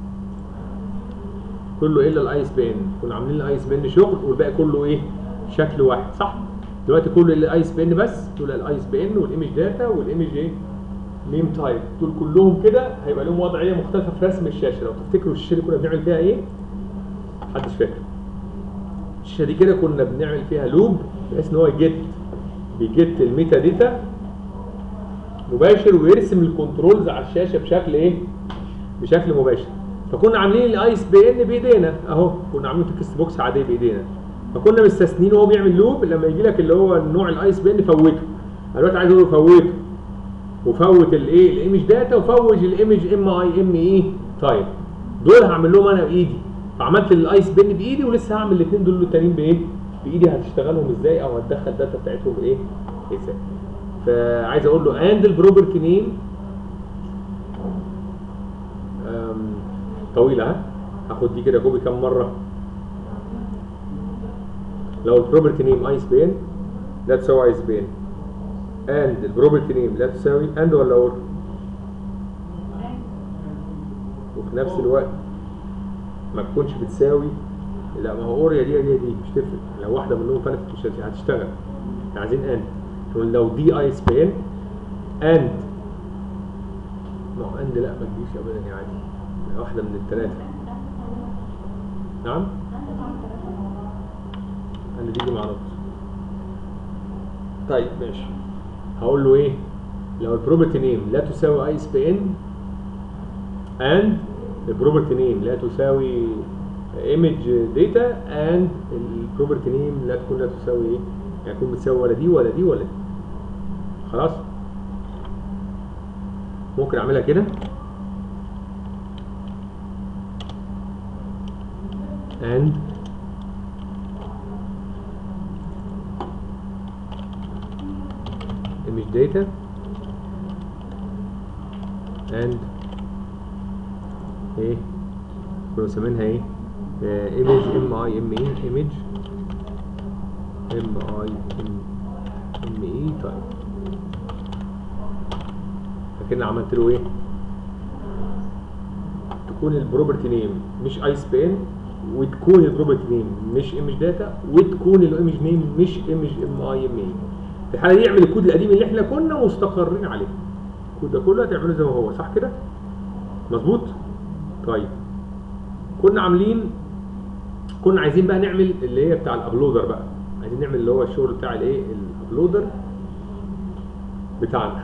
كله الا الاي اس بي ان كنا عاملين الاي اس بي ان شغل والباقي كله ايه شكل واحد صح دلوقتي كله الا الاي اس بي ان بس دول الاي اس بي ان والايمج داتا والايمج ايه نيم تايب دول كلهم كده هيبقى لهم وضعيه مختلفه في رسم الشاشه لو تفتكروا الشاشه دي كنا بنعمل فيها ايه محدش فاكر الشاشه دي كده كنا بنعمل فيها لوب بحيث ان هو يجت بيجت الميتا داتا مباشر ويرسم الكنترولز على الشاشه بشكل ايه بشكل مباشر فكنا عاملين الاي اس بي ان بايدينا اهو كنا عاملين تكست بوكس عاديه بايدينا فكنا مستثنين وهو بيعمل لوب لما يجي لك اللي هو النوع الاي اس بي ان فوته انا دلوقتي عايز اقول له فوته وفوت الايه الايمج داتا وفوج الايمج ام اي ام اي تايب دول هعمل لهم انا بايدي فعملت الاي اس بي ان بايدي ولسه هعمل الاثنين دول التانيين بايه بايدي هتشتغلهم ازاي او هتدخل الداتا بتاعتهم ايه ازاي فعايز اقول له اند البروبرتي نيم طويله ها هاخد دي كده كوبي كام مره لو البروبرتي نيم اي سبين لا تساوي اي سبين اند البروبرتي نيم لا تساوي اند ولا اور وفي نفس الوقت ما تكونش بتساوي لا ما هو اور يا دي يا دي يا دي مش تفرق لو واحده منهم فلتت مش هت- هتشتغل احنا عايزين اند لو دي اي سبين اند ما هو اند لا ما تجيش ابدا يعني واحده من الثلاثه نعم اند تيجي مع نقطه طيب ماشي هقول له ايه لو البروبرتي نيم لا تساوي اي اس بي ان اند البروبرتي نيم لا تساوي ايمج داتا اند البروبرتي نيم لا تكون لا تساوي ايه يعني تكون بتساوي ولا دي ولا دي ولا دي خلاص ممكن اعملها كده and image data and ايه كنا مسمينها ايه آه، image m i m e image m i m m e طيب فكده عملت له ايه تكون البروبرتي نيم مش اي سبان وتكون البروبرتي نيم مش ايمج داتا وتكون الايمج نيم مش ايمج ام اي ام اي في الحاله دي يعمل الكود القديم اللي احنا كنا مستقرين عليه الكود ده كله هتعمله زي ما هو صح كده مظبوط طيب كنا عاملين كنا عايزين بقى نعمل اللي هي بتاع الابلودر بقى عايزين نعمل اللي هو الشغل بتاع الايه الابلودر بتاعنا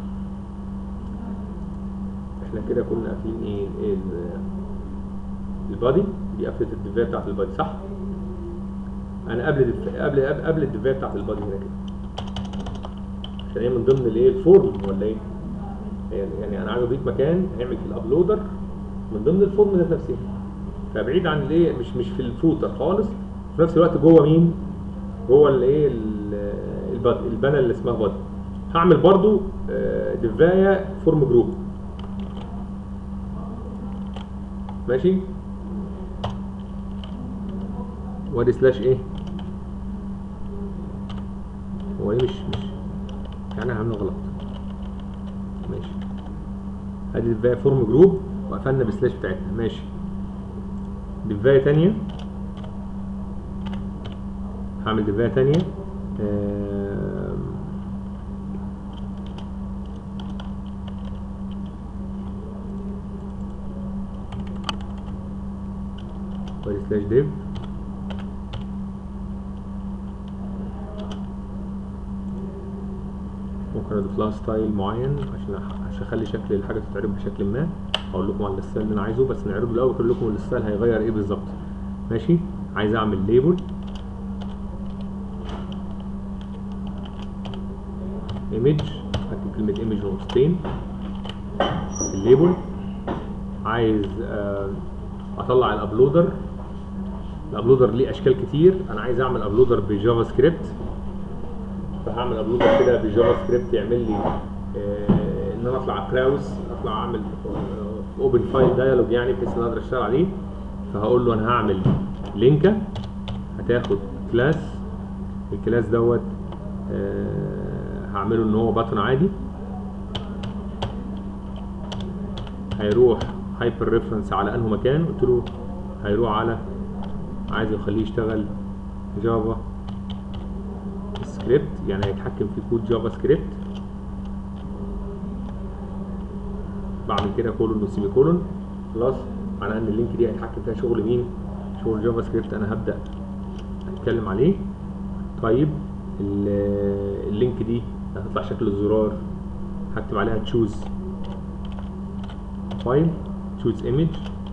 احنا كده كنا قافلين ايه ايه ال- البادي دي قفله الدفايه بتاعت البادي صح انا قبل الدف- قبل قبل, قبل الدفايه بتاعت البادي هنا كده عشان هي من ضمن الايه الفورم ولا ايه يعني, يعني انا عايز اضيف مكان هيعمل في الابلودر من ضمن الفورم ذات نفسها فبعيد عن الايه مش مش في الفوتر خالص في نفس الوقت جوه مين جوه الايه ال- البد البانل اللي اسمها بادي هعمل برضو آه، دفايه فورم جروب ماشي وادي سلاش ايه هو ايه مش مش يعني عامله غلط ماشي ادي دفايه فورم جروب وقفلنا بالسلاش بتاعتنا ماشي دفايه تانية هعمل دفايه تانية آم، وادي سلاش ديف ممكن اضيف لها ستايل معين عشان أح- عشان اخلي شكل الحاجه تتعرض بشكل ما اقول لكم على الستايل اللي انا عايزه بس نعرضه الاول اقول لكم الستايل هيغير ايه بالظبط ماشي عايز اعمل ليبل ايمج هكتب كلمه ايمج نقطتين الليبل عايز آه، اطلع الابلودر الابلودر ليه اشكال كتير انا عايز اعمل ابلودر بجافا سكريبت فهعمل ابلودر كده بالجافا سكريبت يعمل لي آه، ان انا اطلع كراوس اطلع اعمل اوبن فايل دايلوج يعني بحيث ان انا اقدر اشتغل عليه فهقول له انا هعمل لينكه هتاخد كلاس الكلاس دوت آه، هعمله ان هو باتون عادي هيروح هايبر ريفرنس على انه مكان قلت له هيروح على عايز يخليه يشتغل جافا سكريبت يعني هيتحكم في كود جافا سكريبت بعمل كده كولون وسيمي كولون خلاص معناها ان اللينك دي هيتحكم فيها شغل مين شغل جافا سكريبت انا هبدا اتكلم عليه طيب ال- اللينك دي هتطلع شكل الزرار هكتب عليها تشوز فايل تشوز ايمج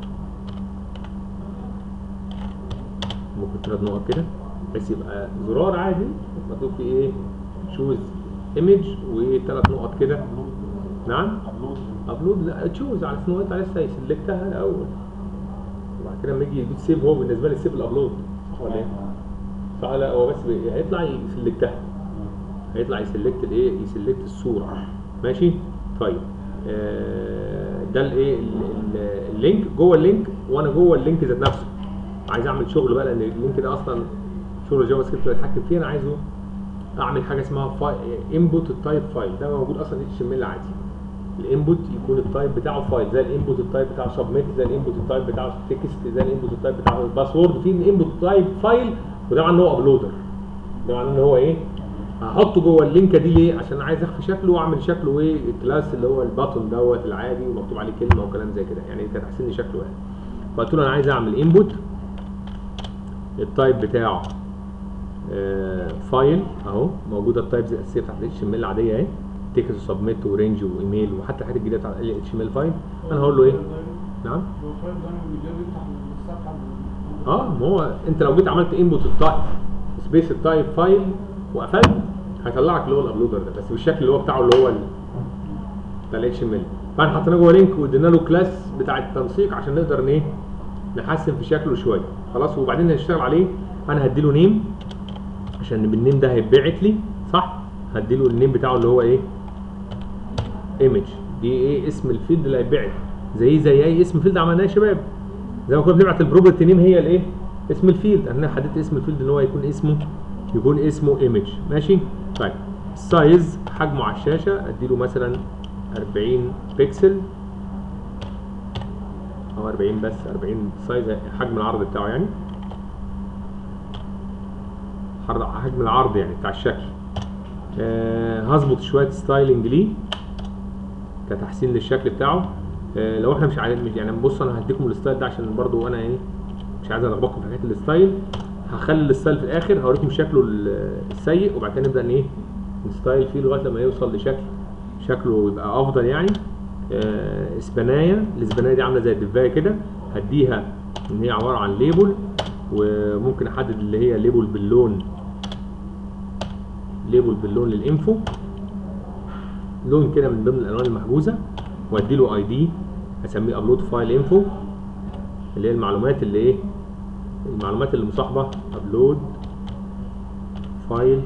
ممكن ثلاث نقط كده بحيث يبقى زرار عادي مكتوب فيه ايه تشوز ايمج وثلاث نقط كده نعم ابلود ابلود لا تشوز على اساس ان هو انت لسه يسلكتها الاول وبعد كده لما يجي يدوس سيف هو بالنسبه لي سيف الابلود صح ولا ايه؟ صح لا هو بس بي- هيطلع يسلكتها هيطلع يسلكت الايه يسلكت الصوره ماشي طيب آه، ده الايه ال- ال- اللينك جوه اللينك وانا جوه اللينك ذات نفسه عايز اعمل شغل بقى لان اللينك ده اصلا شغل جافا سكريبت بتحكم فيه انا عايزه اعمل حاجه اسمها انبوت التايب فايل ده موجود اصلا اتش ام ال عادي الانبوت يكون التايب بتاعه فايل زي الانبوت التايب بتاعه سبميت زي الانبوت التايب بتاعه تكست زي الانبوت التايب بتاعه الباسورد في الانبوت تايب فايل وده معناه ان هو ابلودر ده معناه ان هو ايه هحطه جوه اللينكه دي ليه عشان عايز اخفي شكله واعمل شكله ايه الكلاس اللي هو الباتون دوت العادي ومكتوب عليه كلمه وكلام زي كده يعني كان احسن لي شكله يعني فقلت له انا عايز اعمل انبوت التايب بتاعه آه، فايل اهو موجوده التايبز الاساسيه بتاعت الاتش ام ال العاديه اهي تكست وسبميت ورينج وايميل وحتى الحاجات الجديده بتاعت الاتش ام ال فايل انا هقول له ايه نعم الفايل ده بيجيب يفتح الصفحه اه ما هو انت لو جيت عملت انبوت التايب سبيس التايب فايل وقفلت هيطلع لك اللي هو الابلودر ده بس بالشكل اللي هو بتاعه اللي هو ال- بتاع الاتش ام ال فاحنا حطينا جوه لينك وادينا له كلاس بتاع التنسيق عشان نقدر ن- ايه نحسن في شكله شويه خلاص وبعدين هنشتغل عليه انا هديله نيم عشان بالنيم ده هيتبعت لي صح هديله النيم بتاعه اللي هو ايه ايمج دي ايه اسم الفيلد اللي هيتبعت زي زي اي اسم فيلد عملناه يا شباب زي ما كنا بنبعت البروبرتي نيم هي الايه اسم الفيلد انا حددت اسم الفيلد ان هو يكون اسمه يكون اسمه ايمج ماشي طيب السايز حجمه على الشاشه اديله مثلا 40 بكسل او 40 بس 40 سايز حجم العرض بتاعه يعني حر- حجم العرض يعني بتاع الشكل آه هظبط شويه ستايلنج ليه كتحسين للشكل بتاعه آه لو احنا مش عايزين مش يعني بص انا هديكم الستايل ده عشان برضو انا ايه مش عايز الخبطكم في حكايه الستايل هخلي الستايل في الاخر هوريكم شكله ال- السيء وبعد كده نبدا ان ايه نستايل فيه لغايه لما يوصل لشكل شكله يبقى افضل يعني آه اسبانايه الاسبانايه دي عامله زي الدفايه كده هديها ان هي عباره عن ليبل وممكن احدد اللي هي ليبل باللون ليبل باللون للانفو لون كده من ضمن الالوان المحجوزه وادي له اي دي هسميه ابلود فايل انفو اللي هي المعلومات اللي ايه المعلومات اللي مصاحبه ابلود فايل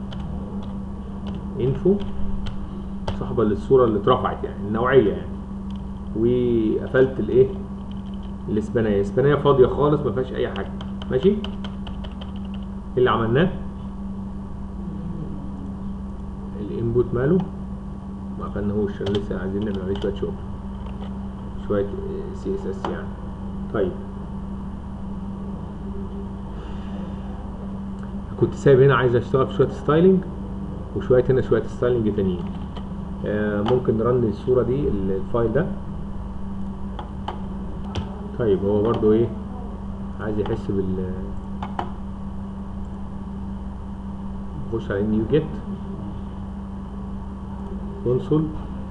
انفو مصاحبه للصوره اللي اترفعت يعني النوعيه يعني وقفلت الايه الاسبانيه الاسبانيه فاضيه خالص ما فيهاش اي حاجه ماشي ايه اللي عملناه الانبوت ماله ما قفلناهوش عشان لسه عايزين نعمل عليه شويه شغل شويه سي اس اس يعني طيب كنت سايب هنا عايز اشتغل في شويه ستايلنج وشويه هنا شويه ستايلنج تانيين آه ممكن نرن الصوره دي ال- الفايل ده طيب هو برضو ايه عايز يحس بال نخش على نيو جيت كونسول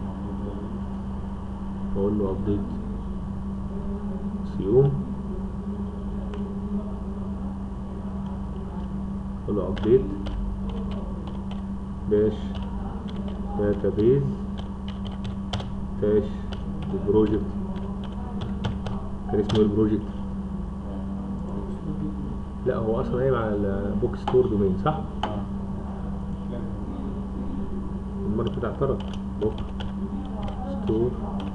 واقول له ابديت سيوم اقول له ابديت داش داتابيز داش البروجكت كان اسمه ايه البروجكت لا هو اصلا قايم على البوك ستور دومين صح؟ اه المرة كنت اعترض بوك ستور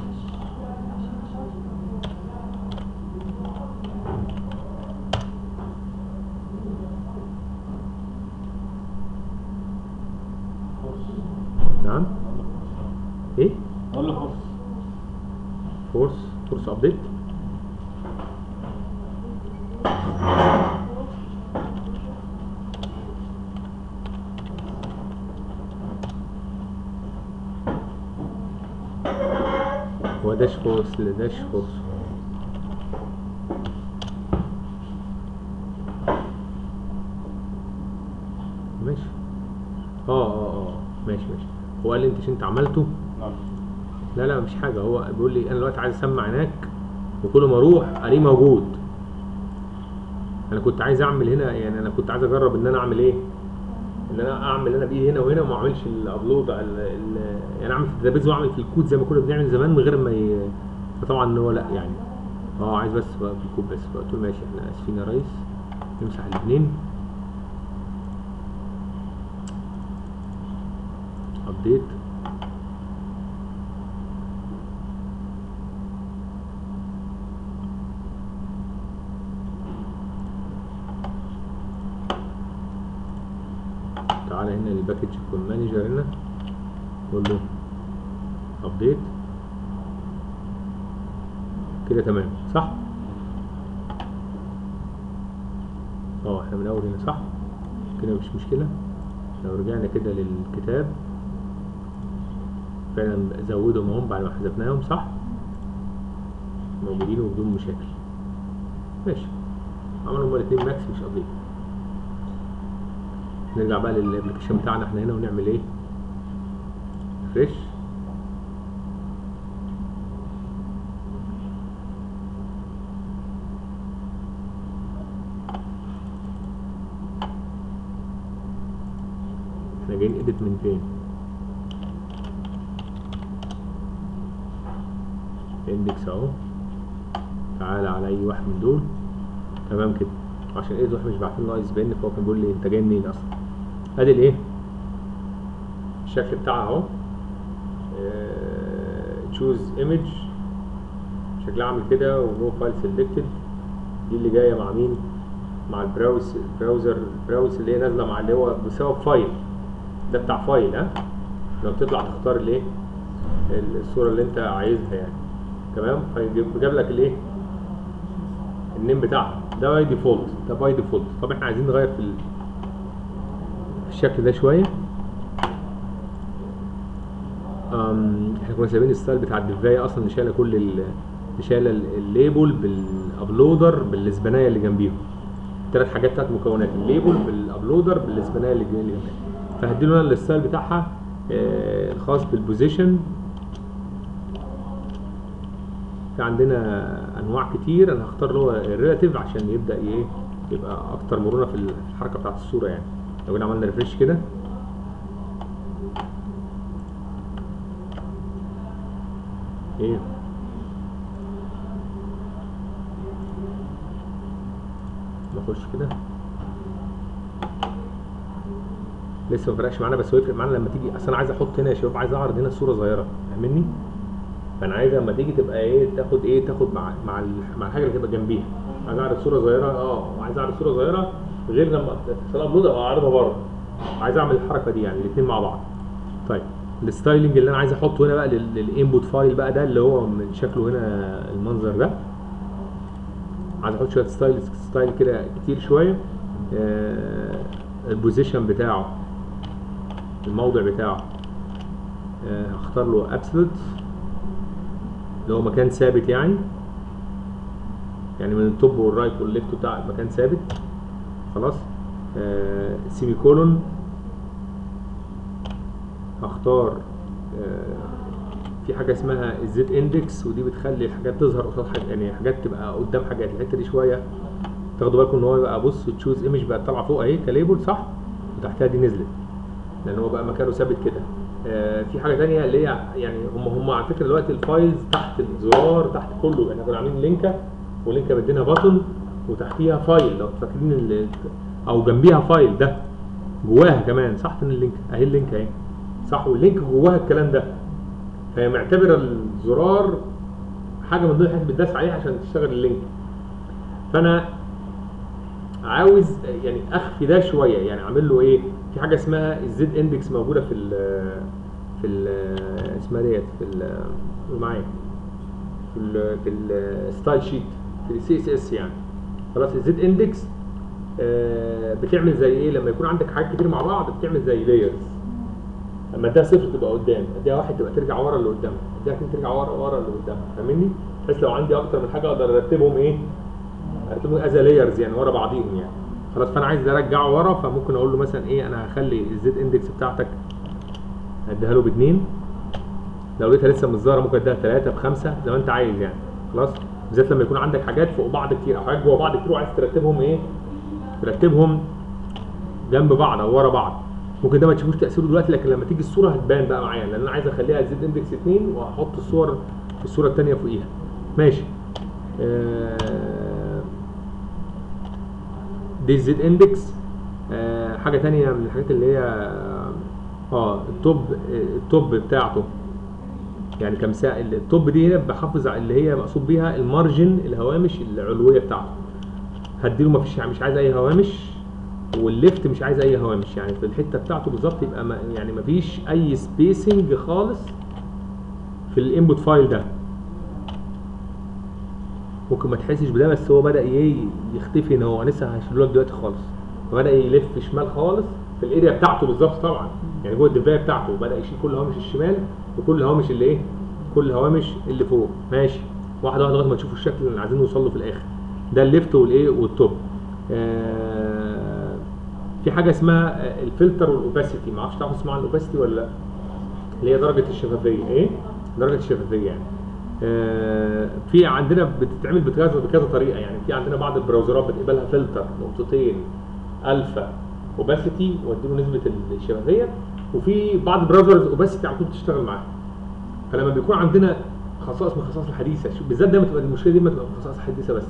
نعم ايه اقول له فرصه فورس فورس ابديت هو داش فورس داش فورس ماشي اه اه اه ماشي ماشي هو قال لي انت مش انت عملته نعم لا لا مفيش حاجه هو بيقول لي انا دلوقتي عايز اسمع هناك وكل ما اروح الاقيه موجود انا كنت عايز اعمل هنا يعني انا كنت عايز اجرب ان انا اعمل ايه ان انا اعمل انا بايدي هنا وهنا وما اعملش الابلود على ال- ال- يعني اعمل في الداتابيز واعمل في الكود زي ما كنا بنعمل زمان من غير ما ي... فطبعا هو لا يعني اه عايز بس بقى في الكود بس فقلت له ماشي احنا اسفين يا ريس نمسح الاثنين ابديت تعالى هنا للباكج كون مانجر هنا قول له ابديت كده تمام صح اه احنا من اول هنا صح كده مش مشكله لو رجعنا كده للكتاب فعلا زودهم هم بعد ما حذفناهم صح موجودين وبدون مشاكل ماشي عملوا هما الاثنين ماكس مش ابديت نرجع بقى للابلكيشن بتاعنا احنا هنا ونعمل ايه فريش احنا جايين اديت من فين اندكس اهو تعالى على اي واحد من دول تمام كده عشان ايه واحد مش بعت لنا ايس بان فهو كان بيقول لي انت جاي منين اصلا ادي الايه الشكل بتاعها اهو تشوز ايمج شكلها عامل كده ونو فايل سيلكتد دي اللي جايه مع مين مع البراوز البراوزر البراوز اللي هي نازله مع اللي هو بسبب فايل ده بتاع فايل ها لما بتطلع تختار الايه الصوره اللي انت عايزها يعني تمام فيجيب جاب لك الايه النيم بتاعها ده باي ديفولت ده باي ديفولت طب احنا عايزين نغير في ال- في الشكل ده شويه أم، احنا كنا سايبين الستايل بتاع الدفايه اصلا اللي شايله كل ال- اللي شايله ال- الليبل بالابلودر بالاسبانيه اللي جنبيهم ثلاث حاجات ثلاث مكونات الليبل بالابلودر بالاسبانيه اللي جنبيهم فهديله انا الستايل بتاعها آه، الخاص بالبوزيشن في عندنا انواع كتير انا هختار اللي هو الريلاتيف عشان يبدا ايه يبقى اكتر مرونه في الحركه بتاعت الصوره يعني لو جينا عملنا ريفريش كده ايه نخش كده لسه ما فرقش معانا بس هو يفرق معانا لما تيجي اصل انا عايز احط هنا يا شباب عايز اعرض هنا صوره صغيره فاهمني فانا عايز لما تيجي تبقى ايه تاخد ايه تاخد مع مع ال- مع الحاجه اللي تبقى جنبيها عايز اعرض صوره صغيره اه وعايز اعرض صوره صغيره غير لما تحصل ابلود ابقى اعرضها بره عايز اعمل الحركه دي يعني الاثنين مع بعض طيب الستايلنج اللي انا عايز احطه هنا بقى للانبوت فايل بقى ده اللي هو من شكله هنا المنظر ده عايز احط شويه ستايل ستايل كده كتير شويه آه البوزيشن بتاعه الموضع بتاعه آه هختار له ابسولوت اللي هو مكان ثابت يعني يعني من التوب والرايت والليفت بتاع مكان ثابت خلاص آه سيمي كولون هختار آه في حاجه اسمها الزد اندكس ودي بتخلي الحاجات تظهر قصاد حاجه يعني حاجات تبقى قدام حاجات الحته دي شويه تاخدوا بالكم ان هو يبقى بص تشوز ايمج بقت طالعه فوق اهي كليبل صح وتحتها دي نزلت لان هو بقى مكانه ثابت كده آه في حاجه ثانيه اللي هي يعني هم هم على فكره دلوقتي الفايلز تحت الزرار تحت كله احنا كنا عاملين لينكه ولينكه مدينا باتون وتحتيها فايل لو فاكرين ال- او جنبيها فايل ده جواها كمان صح فين اللينك اهي اللينك اهي صح واللينك جواها الكلام ده فهي معتبره الزرار حاجه من ضمن الحاجات اللي بتداس عليها عشان تشتغل اللينك فانا عاوز يعني اخفي ده شويه يعني اعمل له ايه في حاجه اسمها الزد اندكس موجوده في ال في ال اسمها ديت في ال قول معايا في ال في الستايل شيت في السي اس اس يعني خلاص الزد اندكس بتعمل زي ايه لما يكون عندك حاجات كتير مع بعض بتعمل زي لايرز لما اديها صفر تبقى قدام اديها واحد تبقى ترجع ورا اللي قدام اديها اتنين ترجع ورا ورا اللي قدام فاهمني بحيث لو عندي اكتر من حاجه اقدر ارتبهم ايه ارتبهم از لايرز يعني ورا بعضيهم يعني خلاص فانا عايز ارجعه ورا فممكن اقول له مثلا ايه انا هخلي الزد اندكس بتاعتك اديها له باثنين لو لقيتها لسه مش ظاهره ممكن اديها ثلاثه بخمسه زي ما انت عايز يعني خلاص بالذات لما يكون عندك حاجات فوق بعض كتير او حاجات جوه بعض كتير وعايز ترتبهم ايه ترتبهم جنب بعض او ورا بعض ممكن ده ما تشوفوش تاثيره دلوقتي لكن لما تيجي الصوره هتبان بقى معايا لان انا عايز اخليها زد اندكس 2 واحط الصور في الصوره الثانيه فوقيها ماشي آه دي الزد اندكس آه حاجه ثانيه من الحاجات اللي هي اه التوب التوب بتاعته يعني كمساحه التوب دي هنا بحافظ على اللي هي مقصود بيها المارجن الهوامش العلويه بتاعته هديله ما فيش مش عايز اي هوامش والليفت مش عايز اي هوامش يعني في الحته بتاعته بالظبط يبقى ما يعني ما فيش اي سبيسنج خالص في الانبوت فايل ده ممكن ما تحسش بده بس هو بدا ايه يختفي ان هو لسه هشيله لك دلوقتي خالص فبدا يلف شمال خالص في الاريا بتاعته بالظبط طبعا يعني جوه الدفايه بتاعته بدا يشيل كل هوامش الشمال وكل هوامش اللي ايه كل هوامش اللي فوق ماشي واحده واحده لغايه ما تشوفوا الشكل اللي عايزين نوصل له في الاخر ده الليفت والايه والتوب آه في حاجه اسمها الفلتر والاوباسيتي ما اعرفش تعرفوا تسمعوا عن الاوباسيتي ولا لا اللي هي درجه الشفافيه ايه درجه الشفافيه يعني آه في عندنا بتتعمل بكذا بكذا طريقه يعني في عندنا بعض البراوزرات بتقبلها فلتر نقطتين الفا اوباسيتي واديله نسبه الشفافيه وفي بعض البراوزرز اوباسيتي على طول بتشتغل معاها فلما بيكون عندنا خصائص من الخصائص الحديثه شوف بالذات دايما تبقى المشكله دي ما تبقى في الخصائص الحديثه بس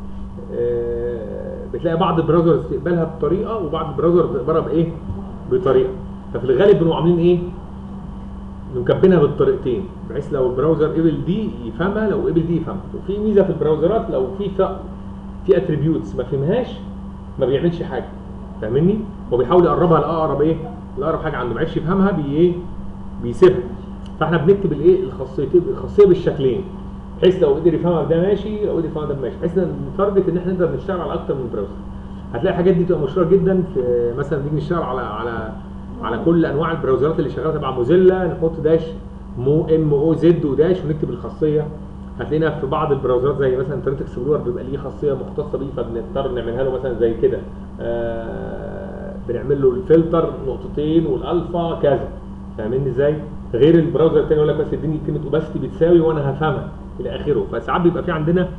آه بتلاقي بعض البراوزرز تقبلها بطريقه وبعض البراوزرز بتقبلها بايه؟ بطريقه ففي الغالب بنبقوا عاملين ايه؟ مكبنها بالطريقتين بحيث لو البراوزر قبل دي يفهمها لو قبل دي يفهمها وفي ميزه في البراوزرات لو في ف... في اتريبيوتس ما فهمهاش ما بيعملش حاجه فاهمني؟ هو بيحاول يقربها لاقرب ايه؟ لاقرب حاجه عنده ما عرفش يفهمها بي ايه؟ بيسيبها فاحنا بنكتب الايه؟ الخاصيتين الخاصيه بالشكلين بحيث لو قدر يفهمها ده ماشي لو قدر يفهمها ده ماشي بحيث نتارجت ان احنا نقدر نشتغل على اكتر من براوزر هتلاقي الحاجات دي تبقى مشهوره جدا في مثلا نيجي نشتغل على على على كل انواع البراوزرات اللي شغاله تبع موزيلا نحط داش مو ام او زد وداش ونكتب الخاصيه هتلاقينا في بعض البراوزرات زي مثلا انترنت اكسبلورر بيبقى ليه خاصيه مختصه بيه فبنضطر نعملها له مثلا زي كده آه بنعمل له الفلتر نقطتين والالفا كذا فاهمين ازاي؟ غير البراوزر الثاني يقول لك بس اديني كلمه اوباستي بتساوي وانا هفهمها الى اخره فساعات بيبقى في عندنا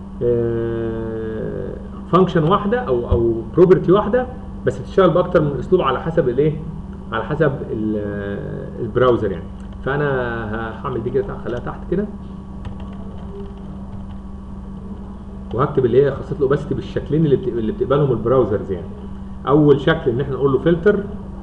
فانكشن واحده او او بروبرتي واحده بس بتشتغل باكتر من اسلوب على حسب الايه على حسب البراوزر يعني فانا ه- هعمل دي كده تحت- خليها تحت كده وهكتب اللي هي خاصيه الاوباسيتي بالشكلين اللي بت- اللي بتقبلهم البراوزرز يعني اول شكل ان احنا نقول له فلتر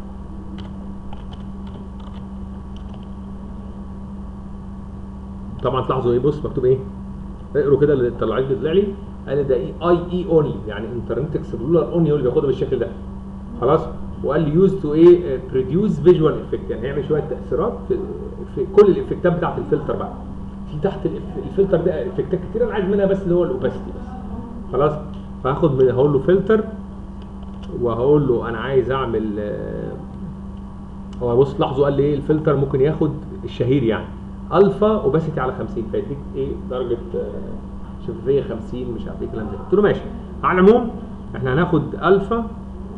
طبعا تلاحظوا ايه بص مكتوب ايه اقروا كده اللي طلع لي طلع لي قال لي ده ايه اي اي اونلي يعني انترنت اكسبلورر اونلي هو اللي بياخدها بالشكل ده خلاص وقال لي يوز تو ايه بروديوس فيجوال افكت يعني هيعمل شويه تاثيرات في, في كل الافكتات بتاعت الفلتر بقى في تحت الإف- الفلتر ده افكتات كتير انا عايز منها بس اللي هو الاوباسيتي بس خلاص فهاخد من هقول له فلتر وهقول له انا عايز اعمل آه، هو بص لاحظوا قال لي ايه الفلتر ممكن ياخد الشهير يعني الفا اوباسيتي على 50 فيديك ايه درجه آه، شفافيه 50 مش عارف ايه الكلام ده قلت له ماشي على العموم احنا هناخد الفا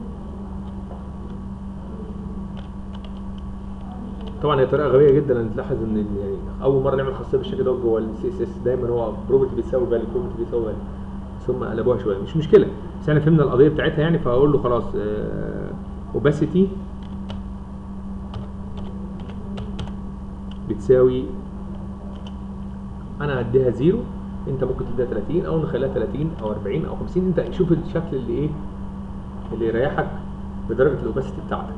طبعا هي طريقه غبيه جدا ان تلاحظ ان يعني اول مره نعمل خاصيه بالشكل ده جوه السي اس اس دايما هو بروبرتي بيساوي فاليو بروبرتي بيساوي فاليو بس هم قلبوها شويه مش مشكله بس احنا فهمنا القضيه بتاعتها يعني فاقول له خلاص اوباسيتي بتساوي انا هديها زيرو انت ممكن تديها 30 او نخليها 30 او 40 او 50 انت شوف الشكل اللي ايه اللي يريحك بدرجه الاوباسيتي بتاعتك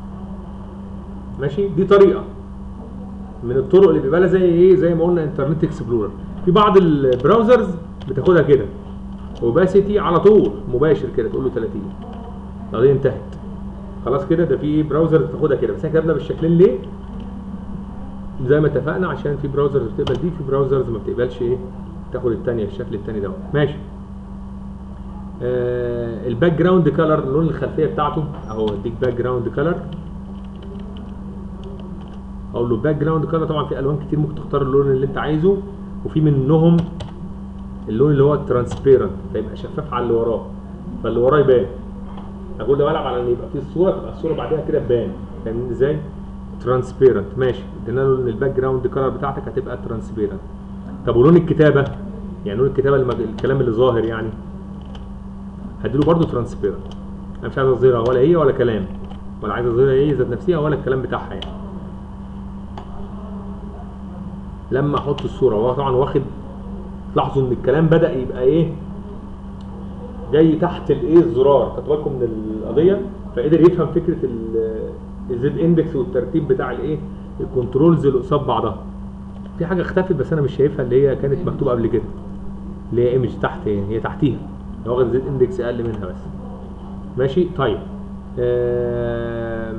ماشي دي طريقه من الطرق اللي بيبقى لها زي ايه زي ما قلنا انترنت اكسبلورر في بعض البراوزرز بتاخدها كده اوباسيتي على طول مباشر كده تقول له 30 القضيه انتهت خلاص كده ده في براوزر بتاخدها كده بس احنا كتبنا بالشكلين ليه زي ما اتفقنا عشان في براوزرز بتقبل دي في براوزرز ما بتقبلش ايه تاخد الثانيه الشكل الثاني دوت ماشي آه الباك جراوند كلر لون الخلفيه بتاعته اهو اديك باك جراوند كلر اقول له باك جراوند كلر طبعا في الوان كتير ممكن تختار اللون اللي انت عايزه وفي منهم اللون اللي هو الترانسبيرنت فيبقى شفاف على اللي وراه فاللي وراه يبان اقول ده بلعب على ان يبقى في الصوره تبقى الصوره بعدها كده تبان فاهمين ازاي؟ ترانسبيرنت ماشي ادينا له ان الباك جراوند كلر بتاعتك هتبقى ترانسبيرنت طب ولون الكتابه يعني لون الكتابه المج... الكلام اللي ظاهر يعني هديله برضه ترانسبيرنت انا مش عايز اظهرها ولا هي ولا كلام ولا عايز اظهرها هي ذات نفسها ولا الكلام بتاعها يعني لما احط الصوره وهو طبعا واخد لاحظوا ان الكلام بدا يبقى ايه جاي تحت الايه الزرار خدوا بالكم من القضيه فقدر يفهم فكره الزد اندكس والترتيب بتاع الايه الكنترولز اللي قصاد بعضها في حاجه اختفت بس انا مش شايفها اللي هي كانت مكتوبه قبل كده اللي هي ايمج تحت هي, هي تحتيها هو واخد زد اندكس اقل منها بس ماشي طيب آه...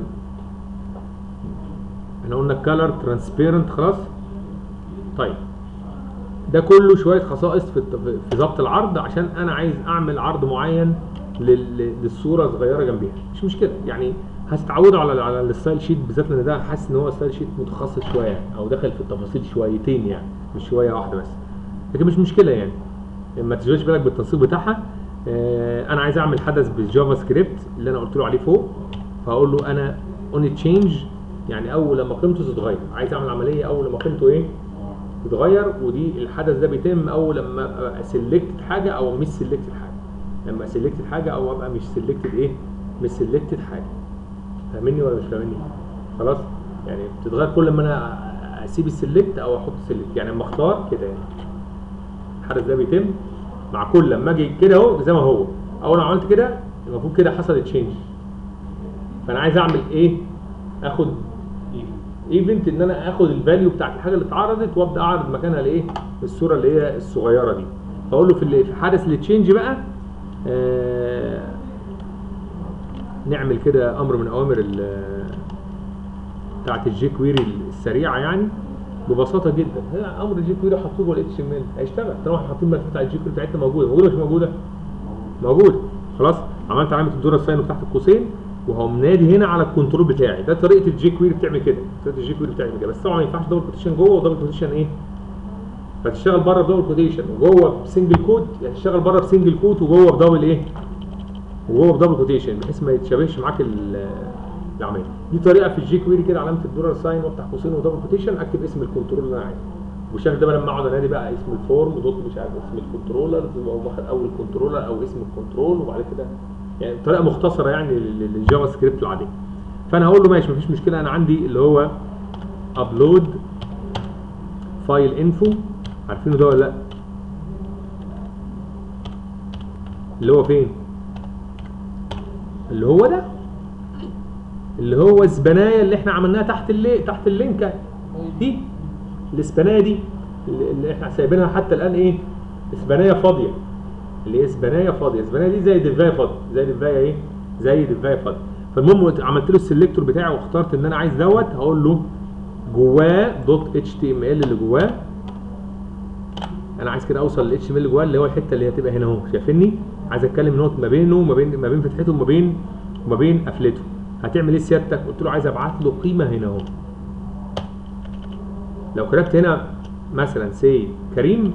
احنا قلنا الكالر ترانسبيرنت خلاص طيب ده كله شويه خصائص في الت- في ضبط العرض عشان انا عايز اعمل عرض معين لل- للصوره صغيره جنبيها مش مشكله يعني هتتعودوا على على الستايل شيت بالذات لان ده حاسس ان هو ستايل شيت متخصص شويه يعني او داخل في التفاصيل شويتين يعني مش شويه واحده بس لكن مش مشكله يعني ما تشغلش بالك بالتنسيق بتاعها آه، انا عايز اعمل حدث بالجافا سكريبت اللي انا قلت له عليه فوق فاقول له انا اون تشينج يعني اول لما قيمته تتغير عايز اعمل عمليه اول لما قيمته ايه تتغير ودي الحدث ده بيتم اول لما ابقى سيلكتد حاجه او مش سيلكتد حاجه لما سيلكتد حاجه او ابقى مش سيلكتد ايه مش سيلكتد حاجه فاهمني ولا مش فاهمني خلاص يعني بتتغير كل ما انا اسيب السيلكت او احط سيلكت يعني لما اختار كده يعني الحدث ده بيتم مع كل لما اجي كده اهو زي ما هو اول ما عملت كده المفروض كده حصل تشينج فانا عايز اعمل ايه اخد ايفنت ان انا اخد الفاليو بتاعت الحاجه اللي اتعرضت وابدا اعرض مكانها لايه الصوره اللي هي الصغيره دي فاقول له في ال- في حدث التشينج بقى آه نعمل كده امر من اوامر ال- بتاعت الجي كويري السريعه يعني ببساطه جدا هي امر الجي كويري حطوه جوه الاتش ام ال هيشتغل طالما احنا حاطين الملف بتاع الجي كويري بتاعتنا موجوده موجوده مش موجوده موجود خلاص عملت علامه الدور الساين تحت القوسين وهقوم نادي هنا على الكنترول بتاعي ده طريقه الجي كويري بتعمل كده طريقه الجي كويري بتعمل كده بس طبعا ما ينفعش دبل كوتيشن جوه ودبل كوتيشن ايه فتشتغل بره بدبل كوتيشن وجوه بسنجل كوت يعني تشتغل بره بسنجل كوت وجوه بدبل ايه وجوه بدبل كوتيشن بحيث ما يتشابهش معاك ال- العمليه دي طريقه في الجي كويري كده علامه الدولار ساين وافتح قوسين ودبل كوتيشن اكتب اسم الكنترول اللي انا عايزه والشكل ده بقى لما اقعد انادي بقى اسم الفورم دوت مش عارف اسم الكنترولر او باخد اول كنترولر او اسم الكنترول وبعد كده يعني طريقه مختصره يعني لل- للجافا سكريبت العاديه فانا هقول له ماشي مفيش مشكله انا عندي اللي هو ابلود فايل انفو عارفينه ده ولا لا اللي هو فين اللي هو ده اللي هو الزبنايه اللي احنا عملناها تحت اللي تحت اللينكه دي الاسبانيه دي اللي اللي احنا سايبينها حتى الان ايه اسبانيه فاضيه اللي هي اسبانيه فاضيه اسبانيه دي زي دفايه فاضيه زي دفايه ايه زي دفايه فاضيه فالمهم عملت له السلكتور بتاعي واخترت ان انا عايز دوت هقول له جواه دوت اتش تي ام ال اللي جواه انا عايز كده اوصل للاتش ام ال اللي جواه اللي هو الحته اللي هتبقى هنا اهو شايفني عايز اتكلم نوت ما بينه وما بين ما بين فتحته وما بين وما بين قفلته هتعمل ايه سيادتك قلت له عايز ابعت له قيمه هنا اهو لو كتبت هنا مثلا سي كريم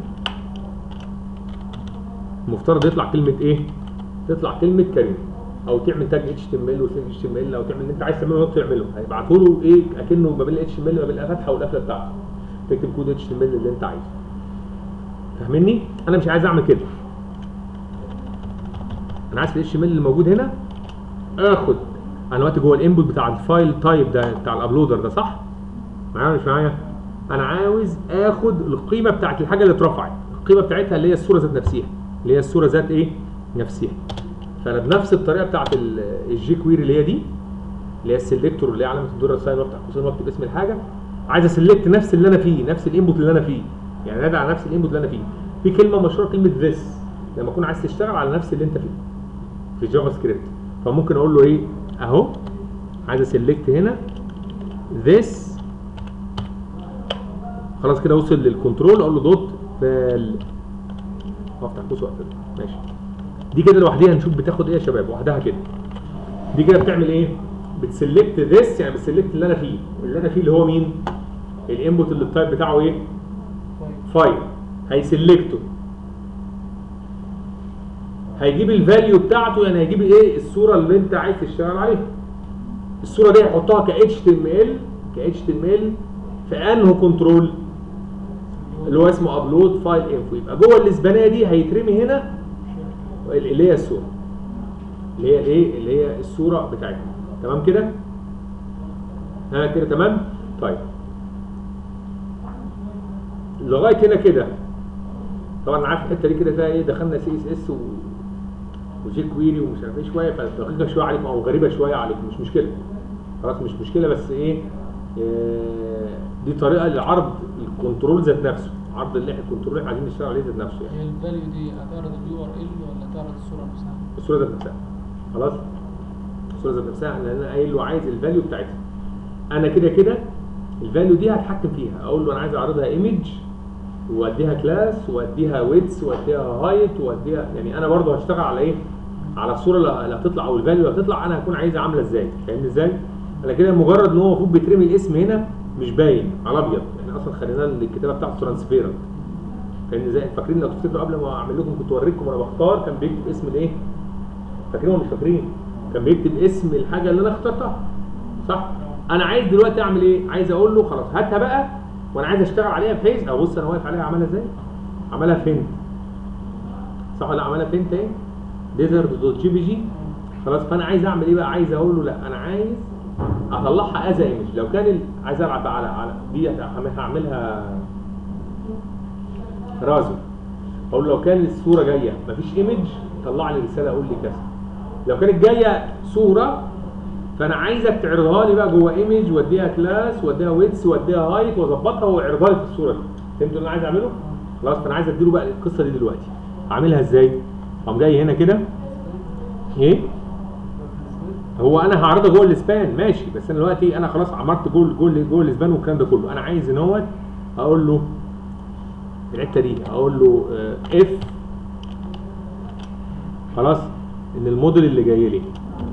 المفترض يطلع كلمه ايه تطلع كلمه كريم او تعمل تاج اتش تي ام ال وسيف اتش تي ام ال او تعمل اللي انت عايز تعمله تعمله هيبعتوا له ايه اكنه ما بين الاتش ام ال وما بين الفتحه والقفله بتاعته تكتب كود اتش تي ام ال اللي انت عايزه فاهمني انا مش عايز اعمل كده انا عايز في الاتش ام ال اللي موجود هنا اخد انا دلوقتي جوه الانبوت بتاع الفايل تايب ده بتاع الابلودر ده صح معايا ولا مش معايا انا عاوز اخد القيمه بتاعت الحاجه اللي اترفعت القيمه بتاعتها اللي هي الصوره ذات نفسها اللي هي الصوره ذات ايه نفسها فانا بنفس الطريقه بتاعت ال- الجي كويري اللي هي دي اللي هي السلكتور اللي هي علامه الدولار ساين وافتح قوسين واكتب اسم الحاجه عايز اسلكت نفس اللي انا فيه نفس الانبوت اللي انا فيه يعني نادي على نفس الانبوت اللي انا فيه في كلمه مشهوره كلمه ذس لما اكون عايز تشتغل على نفس اللي انت فيه في جافا سكريبت فممكن اقول له ايه اهو عايز اسلكت هنا this خلاص كده وصل للكنترول اقول له دوت فال افتح قوس واقفل ماشي دي كده لوحديها نشوف بتاخد ايه يا شباب لوحدها كده دي كده بتعمل ايه بتسلكت this يعني بتسلكت اللي انا فيه اللي انا فيه اللي هو مين الانبوت اللي التايب بتاعه ايه فايل هيسلكته هيجيب الفاليو بتاعته يعني هيجيب ايه الصوره اللي انت عايز تشتغل عليها الصوره دي هيحطها ك HTML ك HTML في انه كنترول اللي هو اسمه ابلود فايل انفو يبقى جوه الاسبانيه دي هيترمي هنا اللي هي الصوره اللي هي الايه اللي هي الصوره بتاعتنا تمام كده ها كده تمام طيب لغايه هنا كده طبعا انا عارف الحته دي كده فيها ايه دخلنا سي اس اس و وجي كويري ومش عارف ايه شويه فدقيقه شويه عليكم او غريبه شويه عليكم مش مشكله خلاص مش مشكله بس ايه آه، دي طريقه لعرض الكنترول ذات نفسه عرض اللي احنا الكنترول اللي احنا عايزين نشتغل عليه ذات نفسه يعني هي الفاليو دي هتعرض اليو ار ال ولا تعرض الصوره نفسها؟ الصوره ذات نفسها خلاص الصوره ذات نفسها لان انا قايل له عايز الفاليو بتاعتها انا كده كده الفاليو دي هتحكم فيها اقول له انا عايز اعرضها ايمج واديها كلاس واديها ويتس واديها هايت واديها يعني انا برضه هشتغل على ايه على الصوره اللي اللي هتطلع او الفاليو اللي هتطلع انا هكون عايزها عامله ازاي فاهمني ازاي انا كده مجرد ان هو المفروض بيترمي الاسم هنا مش باين على ابيض احنا اصلا خلينا الكتابه بتاعته ترانسبيرنت فاهمني ازاي فاكرين لو تفتكروا قبل ما اعمل لكم كنت اوريكم وانا بختار كان بيكتب اسم الايه فاكرين ولا مش فاكرين كان بيكتب اسم الحاجه اللي انا اخترتها صح انا عايز دلوقتي اعمل ايه عايز اقول له خلاص هاتها بقى وانا عايز اشتغل عليها بحيث ابص انا واقف عليها عملها ازاي عملها فين صح ولا عملها فين تاني ديزرت دوت جي بي جي خلاص فانا عايز اعمل ايه بقى عايز اقول له لا انا عايز اطلعها از ايمج لو كان ال- عايز العب على على دي هعملها رازو اقول له لو كان الصوره جايه مفيش ايمج طلع لي رساله قول لي كذا لو كانت جايه صوره فانا عايزك تعرضها لي بقى جوه ايمج واديها كلاس واديها ويتس واديها هايت واظبطها واعرضها لي في الصوره دي فهمتوا اللي انا عايز اعمله خلاص فانا عايز اديله بقى القصه دي دلوقتي اعملها ازاي قام جاي هنا كده ايه هو انا هعرضها جوه الاسبان ماشي بس انا دلوقتي انا خلاص عملت جوه جوه جوه الاسبان والكلام ده كله انا عايز ان هو اقول له الحته دي اقول له اف خلاص ان الموديل اللي جاي لي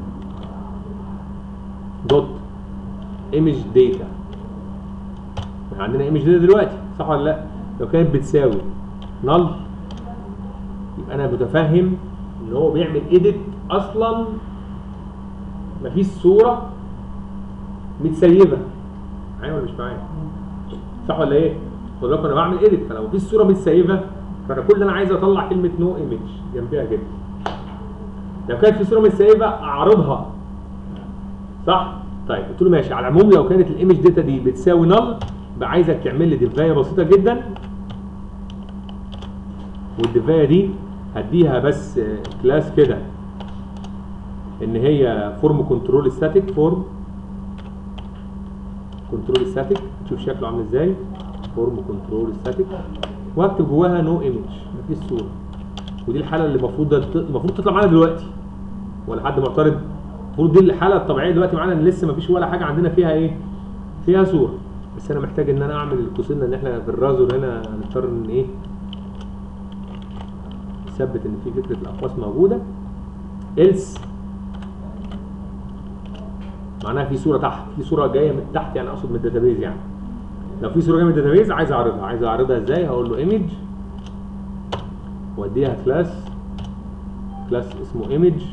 دوت ايمج داتا عندنا ايمج داتا دلوقتي صح ولا لا لو كانت بتساوي نل يبقى انا متفهم ان هو بيعمل ايديت اصلا مفيش صوره متسيبه معايا ولا مش معايا صح ولا ايه خد بالك انا بعمل ايديت فلو مفيش صوره متسيبه فانا كل اللي انا عايز اطلع كلمه نو ايمج جنبيها كده لو كانت في صوره متسيبه اعرضها صح طيب قلت له ماشي على العموم لو كانت الايمج داتا دي بتساوي نل يبقى عايزك تعمل لي ديفايه بسيطه جدا والديفايه دي هديها بس كلاس كده ان هي فورم كنترول ستاتيك فورم كنترول ستاتيك تشوف شكله عامل ازاي فورم كنترول ستاتيك واكتب جواها نو ايمج مفيش صوره ودي الحاله اللي المفروض المفروض تطلع معانا دلوقتي ولا حد معترض المفروض دي الحاله الطبيعيه دلوقتي معانا ان لسه مفيش ولا حاجه عندنا فيها ايه فيها صوره بس انا محتاج ان انا اعمل القوسين ان احنا في الرازور هنا هنضطر ان ايه نثبت ان في فكره الاقواس موجوده else معناها في صوره تحت في صوره جايه من تحت يعني اقصد من الداتابيز يعني لو في صوره جايه من الداتابيز عايز اعرضها عايز اعرضها ازاي هقول له ايمج واديها كلاس كلاس اسمه ايمج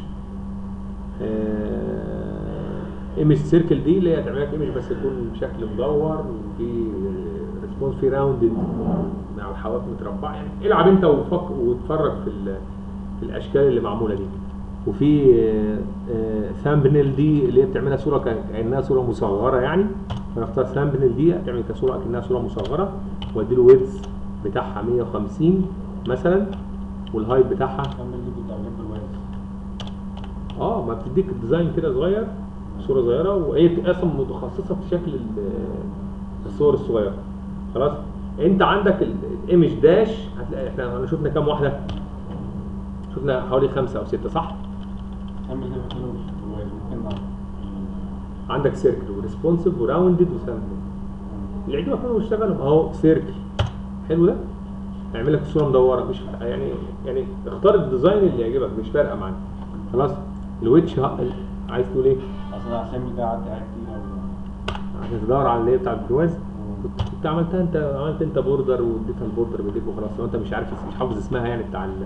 ايمج سيركل دي اللي هي تعمل لك ايمج بس يكون بشكل مدور وفي ريسبونس في راوندد مع الحواف متربعه يعني العب انت وفك واتفرج في ال- في الاشكال اللي معموله دي وفي ثامبنيل دي اللي هي بتعملها صوره ك- كانها صوره مصغره يعني فنختار ثامبنيل دي هتعمل كصوره كانها صوره مصغره وادي له ويدث بتاعها 150 مثلا والهايت بتاعها كمل دي بتاع جنب الوايز اه ما بتديك ديزاين كده صغير صوره صغيره وهي اصلا متخصصه في شكل ال- الصور الصغيره خلاص انت عندك ال- الايمج داش هتلاقي احنا احنا شفنا كام واحده شفنا حوالي خمسه او سته صح كمل دي بتاع الوايز ممكن نعرف. عندك سيركل وريسبونسيف وراوندد وسامبل اللي يعجبك منهم اشتغلهم اهو سيركل حلو ده هيعمل لك صوره مدوره مش يعني يعني اختار الديزاين اللي يعجبك مش فارقه معاك خلاص الويتش ه- عايز تقول ايه اصل الاسامي ده عدى عليها كتير أوي. عشان تدور على اللي هي بتاع البرواز كنت كنت عملتها انت عملت انت بوردر واديتها البوردر بايديك وخلاص لو انت مش عارف مش حافظ اسمها يعني بتاع ال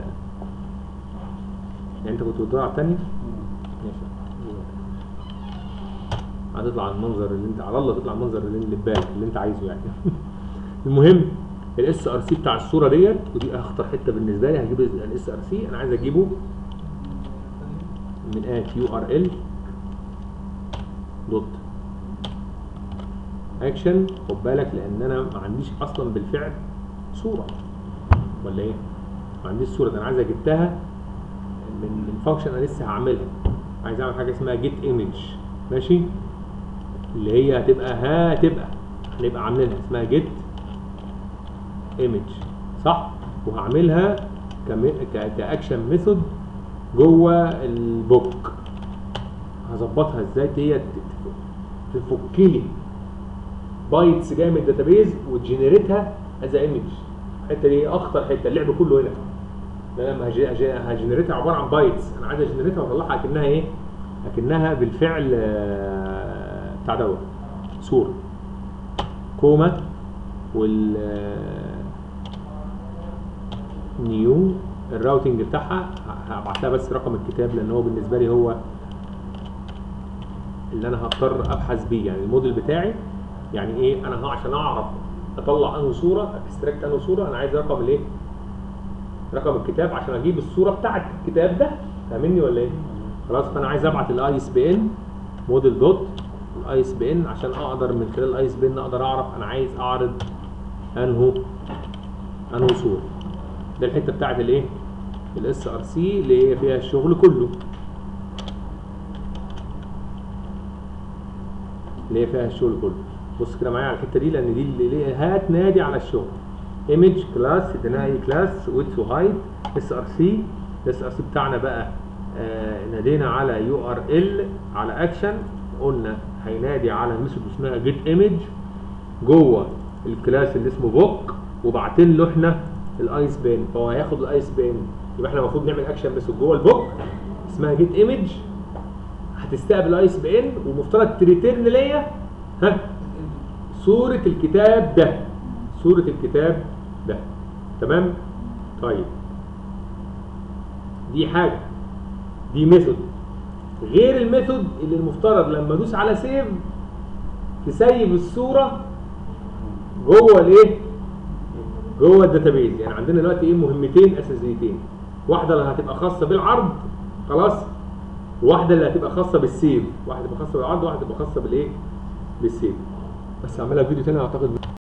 يعني انت كنت بتدور على الثانيه ماشي هتطلع المنظر اللي انت على الله تطلع المنظر اللي اللي في بالك اللي انت عايزه يعني المهم الاس ار سي بتاع الصوره ديت ودي اخطر حته بالنسبه لي هجيب الاس ار سي انا عايز اجيبه من ات يو ار ال دوت اكشن خد بالك لان انا ما عنديش اصلا بالفعل صوره ولا ايه ما عنديش صوره ده انا عايز جبتها من من فانكشن انا لسه هعملها عايز اعمل حاجه اسمها جيت ايمج ماشي اللي هي هتبقى هتبقى هنبقى عاملينها اسمها جيت ايمج صح وهعملها كم- ك- كاكشن ميثود جوه البوك هظبطها ازاي هي تفك لي بايتس جايه من الداتابيز وتجنريتها از ايمج الحته دي اخطر حته اللعب كله هنا ده لما هج- هج- هجنريتها عباره عن بايتس انا عايز اجنريتها واطلعها اكنها ايه؟ اكنها بالفعل آه، بتاع دوت صوره كوما وال آه، نيو الراوتنج بتاعها ه- هبعت لها بس رقم الكتاب لان هو بالنسبه لي هو اللي انا هضطر ابحث بيه يعني الموديل بتاعي يعني ايه انا ه- عشان اعرف اطلع انه صوره اكستراكت انه صوره انا عايز رقم الايه رقم الكتاب عشان اجيب الصوره بتاعت الكتاب ده فاهمني ولا ايه خلاص فانا عايز ابعت الاي اس بي ان موديل دوت الاي اس بي ان عشان اقدر من خلال الاي اس بي ان اقدر اعرف انا عايز اعرض انه انه صوره ده الحته بتاعت الايه الاس ار سي اللي هي فيها الشغل كله اللي هي فيها الشغل كله بص كده معايا على الحته دي لان دي اللي هي هتنادي على الشغل ايمج كلاس اديناها اي كلاس ويدث وهايت اس ار سي الاس ار سي بتاعنا بقى آه نادينا على يو ار ال على اكشن قلنا هينادي على ميثود اسمها جيت ايمج جوه الكلاس اللي اسمه بوك وبعتين له احنا الايس بين فهو هياخد الايس بين يبقى احنا المفروض نعمل اكشن بس جوه البوك اسمها جيت ايمج هتستقبل ايس بين والمفترض تريتيرن ليا ها صورة الكتاب ده صورة الكتاب ده تمام طيب دي حاجة دي ميثود غير الميثود اللي المفترض لما ادوس على سيف تسيب الصورة جوه الايه جوه الداتابيز يعني عندنا دلوقتي ايه مهمتين اساسيتين واحده اللي هتبقى خاصه بالعرض خلاص واحده اللي هتبقى خاصه بالسيف واحده تبقى خاصه بالعرض واحده تبقى خاصه بالايه بالسيف بس اعملها فيديو تاني اعتقد